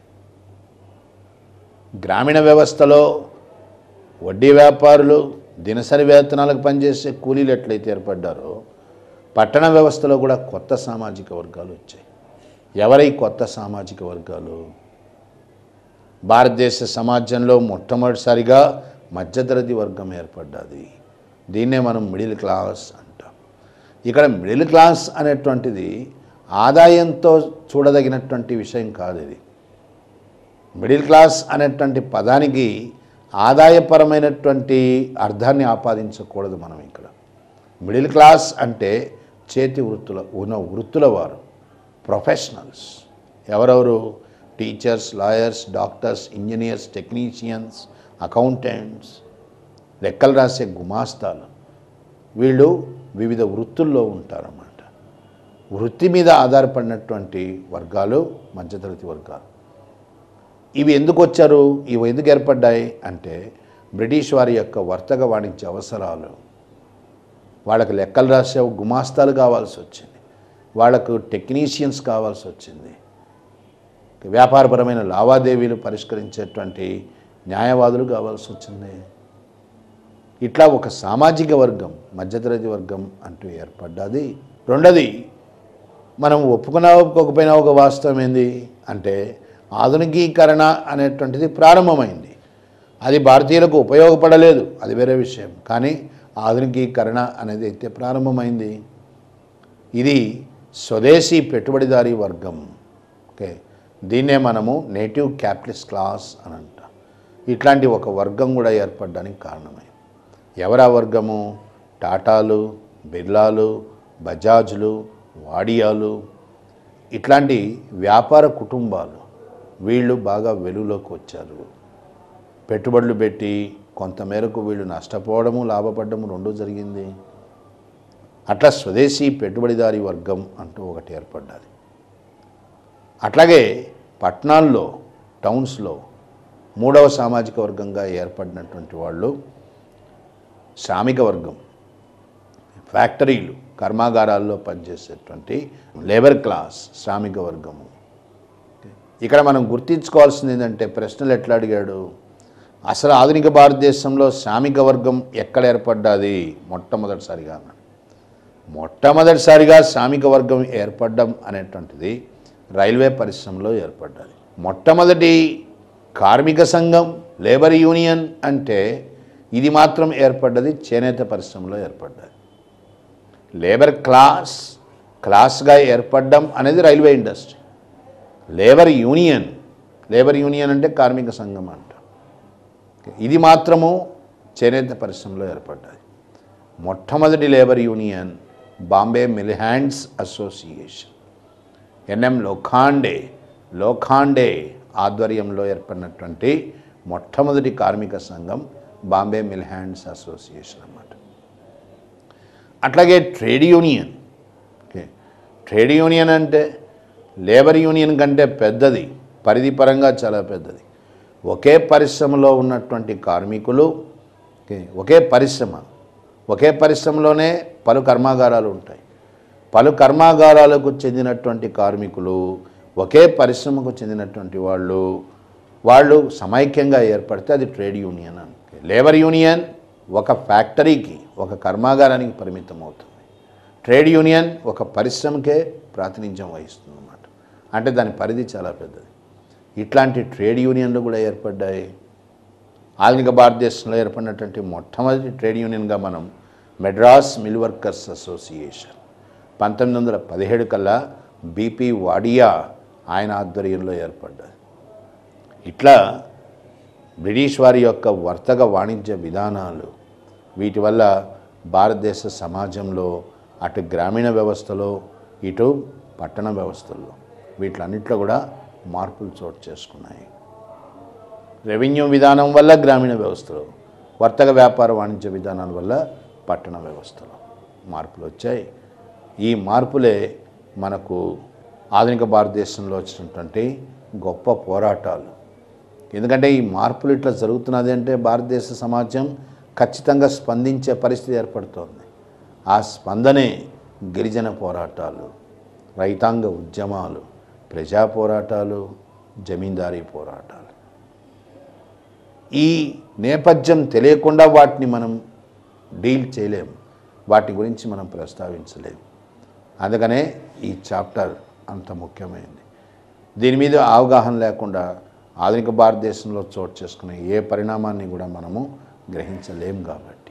గ్రామీణ వ్యవస్థలో వడ్డీ వ్యాపారులు దినసరి వేతనాలకు పనిచేసే కూలీలు ఎట్లయితే ఏర్పడ్డారో పట్టణ వ్యవస్థలో కూడా కొత్త సామాజిక వర్గాలు వచ్చాయి ఎవరై కొత్త సామాజిక వర్గాలు భారతదేశ సమాజంలో మొట్టమొదటిసారిగా మధ్యతరగతి వర్గం ఏర్పడ్డది దీన్నే మనం మిడిల్ క్లాస్ అంటాం ఇక్కడ మిడిల్ క్లాస్ అనేటువంటిది ఆదాయంతో చూడదగినటువంటి విషయం కాదు ఇది మిడిల్ క్లాస్ అనేటువంటి పదానికి ఆదాయపరమైనటువంటి అర్థాన్ని ఆపాదించకూడదు మనం ఇక్కడ మిడిల్ క్లాస్ అంటే చేతి వృత్తుల ఉన్న వృత్తుల వారు ప్రొఫెషనల్స్ ఎవరెవరు teachers lawyers doctors engineers technicians accountants లెక్కలు రాసే గుమాస్తాలు వీళ్ళు వివిధ వృత్తుల్లో ఉంటారన్నమాట వృత్తి మీద ఆధారపడినటువంటి వర్గాలు మధ్యతరగతి వర్గాలు ఇవి ఎందుకు వచ్చారు ఇవి ఎందుకు ఏర్పడ్డాయి అంటే బ్రిటిష్ వారి యొక్క వర్తక వాణిజ్య అవసరాలు వాళ్ళకి లెక్కలు రాసే గుమాస్తాలు కావాల్సి వచ్చింది వాళ్ళకు టెక్నీషియన్స్ కావాల్సి వచ్చింది వ్యాపారపరమైన లావాదేవీలు పరిష్కరించేటువంటి న్యాయవాదులు కావాల్సి వచ్చింది ఇట్లా ఒక సామాజిక వర్గం మధ్యతరగతి వర్గం అంటూ ఏర్పడ్డది రెండోది మనం ఒప్పుకున్నా ఒప్పుకోకపోయినా ఒక వాస్తవం ఏంది అంటే ఆధునికీకరణ అనేటువంటిది ప్రారంభమైంది అది భారతీయులకు ఉపయోగపడలేదు అది వేరే విషయం కానీ ఆధునికీకరణ అనేది అయితే ప్రారంభమైంది ఇది స్వదేశీ పెట్టుబడిదారీ వర్గం ఓకే దీన్నే మనము నేటివ్ క్యాపిటలిస్ట్ క్లాస్ అని అంటాం ఇట్లాంటి ఒక వర్గం కూడా ఏర్పడడానికి కారణమైంది ఎవరా వర్గము టాటాలు బిర్లాలు బజాజ్లు వాడియాలు ఇట్లాంటి వ్యాపార కుటుంబాలు వీళ్ళు బాగా వెలుగులోకి వచ్చారు పెట్టుబడులు పెట్టి కొంతమేరకు వీళ్ళు నష్టపోవడము లాభపడము రెండూ జరిగింది అట్లా స్వదేశీ పెట్టుబడిదారీ వర్గం అంటూ ఒకటి ఏర్పడ్డది అట్లాగే పట్టణాల్లో టౌన్స్లో మూడవ సామాజిక వర్గంగా ఏర్పడినటువంటి వాళ్ళు శ్రామిక వర్గం ఫ్యాక్టరీలు కర్మాగారాల్లో పనిచేసేటువంటి లేబర్ క్లాస్ శ్రామిక వర్గము ఇక్కడ మనం గుర్తించుకోవాల్సింది ఏంటంటే ప్రశ్నలు ఎట్లా అడిగాడు అసలు ఆధునిక భారతదేశంలో శ్రామిక వర్గం ఎక్కడ ఏర్పడ్డది మొట్టమొదటిసారిగా అన్నాడు మొట్టమొదటిసారిగా శ్రామిక వర్గం ఏర్పడడం అనేటువంటిది రైల్వే పరిశ్రమలో ఏర్పడ్డది మొట్టమొదటి కార్మిక సంఘం లేబర్ యూనియన్ అంటే ఇది మాత్రం ఏర్పడ్డది చేనేత పరిశ్రమలో ఏర్పడ్డది లేబర్ క్లాస్ క్లాస్గా ఏర్పడడం అనేది railway industry labour union labour union అంటే కార్మిక సంఘం అంట ఇది మాత్రము చేనేత పరిశ్రమలో ఏర్పడ్డది మొట్టమొదటి labour union Bombay mill hands association NM Lokhande Lokhande ఆధ్వర్యంలో ఏర్పడినటువంటి మొట్టమొదటి కార్మిక సంఘం బాంబే మిల్ హ్యాండ్స్ అసోసియేషన్ అన్నమాట అట్లాగే trade union okay trade union అంటే లేబర్ యూనియన్ కంటే పెద్దది పరిధి పరంగా చాలా పెద్దది ఒకే పరిశ్రమలో ఉన్నటువంటి కార్మికులు ఓకే ఒకే పరిశ్రమ ఒకే పరిశ్రమలోనే పలు కర్మాగారాలు ఉంటాయి పలు కర్మాగారాలకు చెందినటువంటి కార్మికులు ఒకే పరిశ్రమకు చెందినటువంటి వాళ్ళు వాళ్ళు సమైక్యంగా ఏర్పడితే అది ట్రేడ్ యూనియన్ అని లేబర్ యూనియన్ ఒక ఫ్యాక్టరీకి ఒక కర్మాగారానికి పరిమితం అవుతుంది ట్రేడ్ యూనియన్ ఒక పరిశ్రమకే ప్రాతినిధ్యం వహిస్తుంది అన్నమాట అంటే దాని పరిధి చాలా పెద్దది ఇట్లాంటి ట్రేడ్ యూనియన్లు కూడా ఏర్పడ్డాయి ఆధునిక భారతదేశంలో ఏర్పడినటువంటి మొట్టమొదటి ట్రేడ్ యూనియన్గా మనం మెడ్రాస్ మిల్ వర్కర్స్ అసోసియేషన్ పంతొమ్మిది వందల పదిహేడు కల్లా బీపీ వాడియా ఆయన ఆధ్వర్యంలో ఏర్పడ్డది ఇట్లా బ్రిటిష్ వారి యొక్క వర్తక వాణిజ్య విధానాలు వీటి వల్ల భారతదేశ సమాజంలో అటు గ్రామీణ వ్యవస్థలో ఇటు పట్టణ వ్యవస్థల్లో వీటిలన్నిట్లో కూడా మార్పులు చోటు చేసుకున్నాయి రెవెన్యూ విధానం వల్ల గ్రామీణ వ్యవస్థలో వర్తక వ్యాపార వాణిజ్య విధానాల వల్ల పట్టణ వ్యవస్థలో మార్పులు వచ్చాయి ఈ మార్పులే మనకు ఆధునిక భారతదేశంలో వచ్చినటువంటి గొప్ప పోరాటాలు ఎందుకంటే ఈ మార్పులు ఇట్లా జరుగుతున్నది అంటే భారతదేశ సమాజం ఖచ్చితంగా స్పందించే పరిస్థితి ఏర్పడుతోంది ఆ స్పందనే గిరిజన పోరాటాలు రైతాంగ ఉద్యమాలు ప్రజా పోరాటాలు జమీందారీ పోరాటాలు ఈ నేపథ్యం తెలియకుండా వాటిని మనం డీల్ చేయలేము వాటి గురించి మనం ప్రస్తావించలేము అందుకనే ఈ చాప్టర్ అంత ముఖ్యమైనది దీని మీద అవగాహన లేకుండా ఆధునిక భారతదేశంలో చోటు చేసుకునే ఏ పరిణామాన్ని కూడా మనము గ్రహించలేం కాబట్టి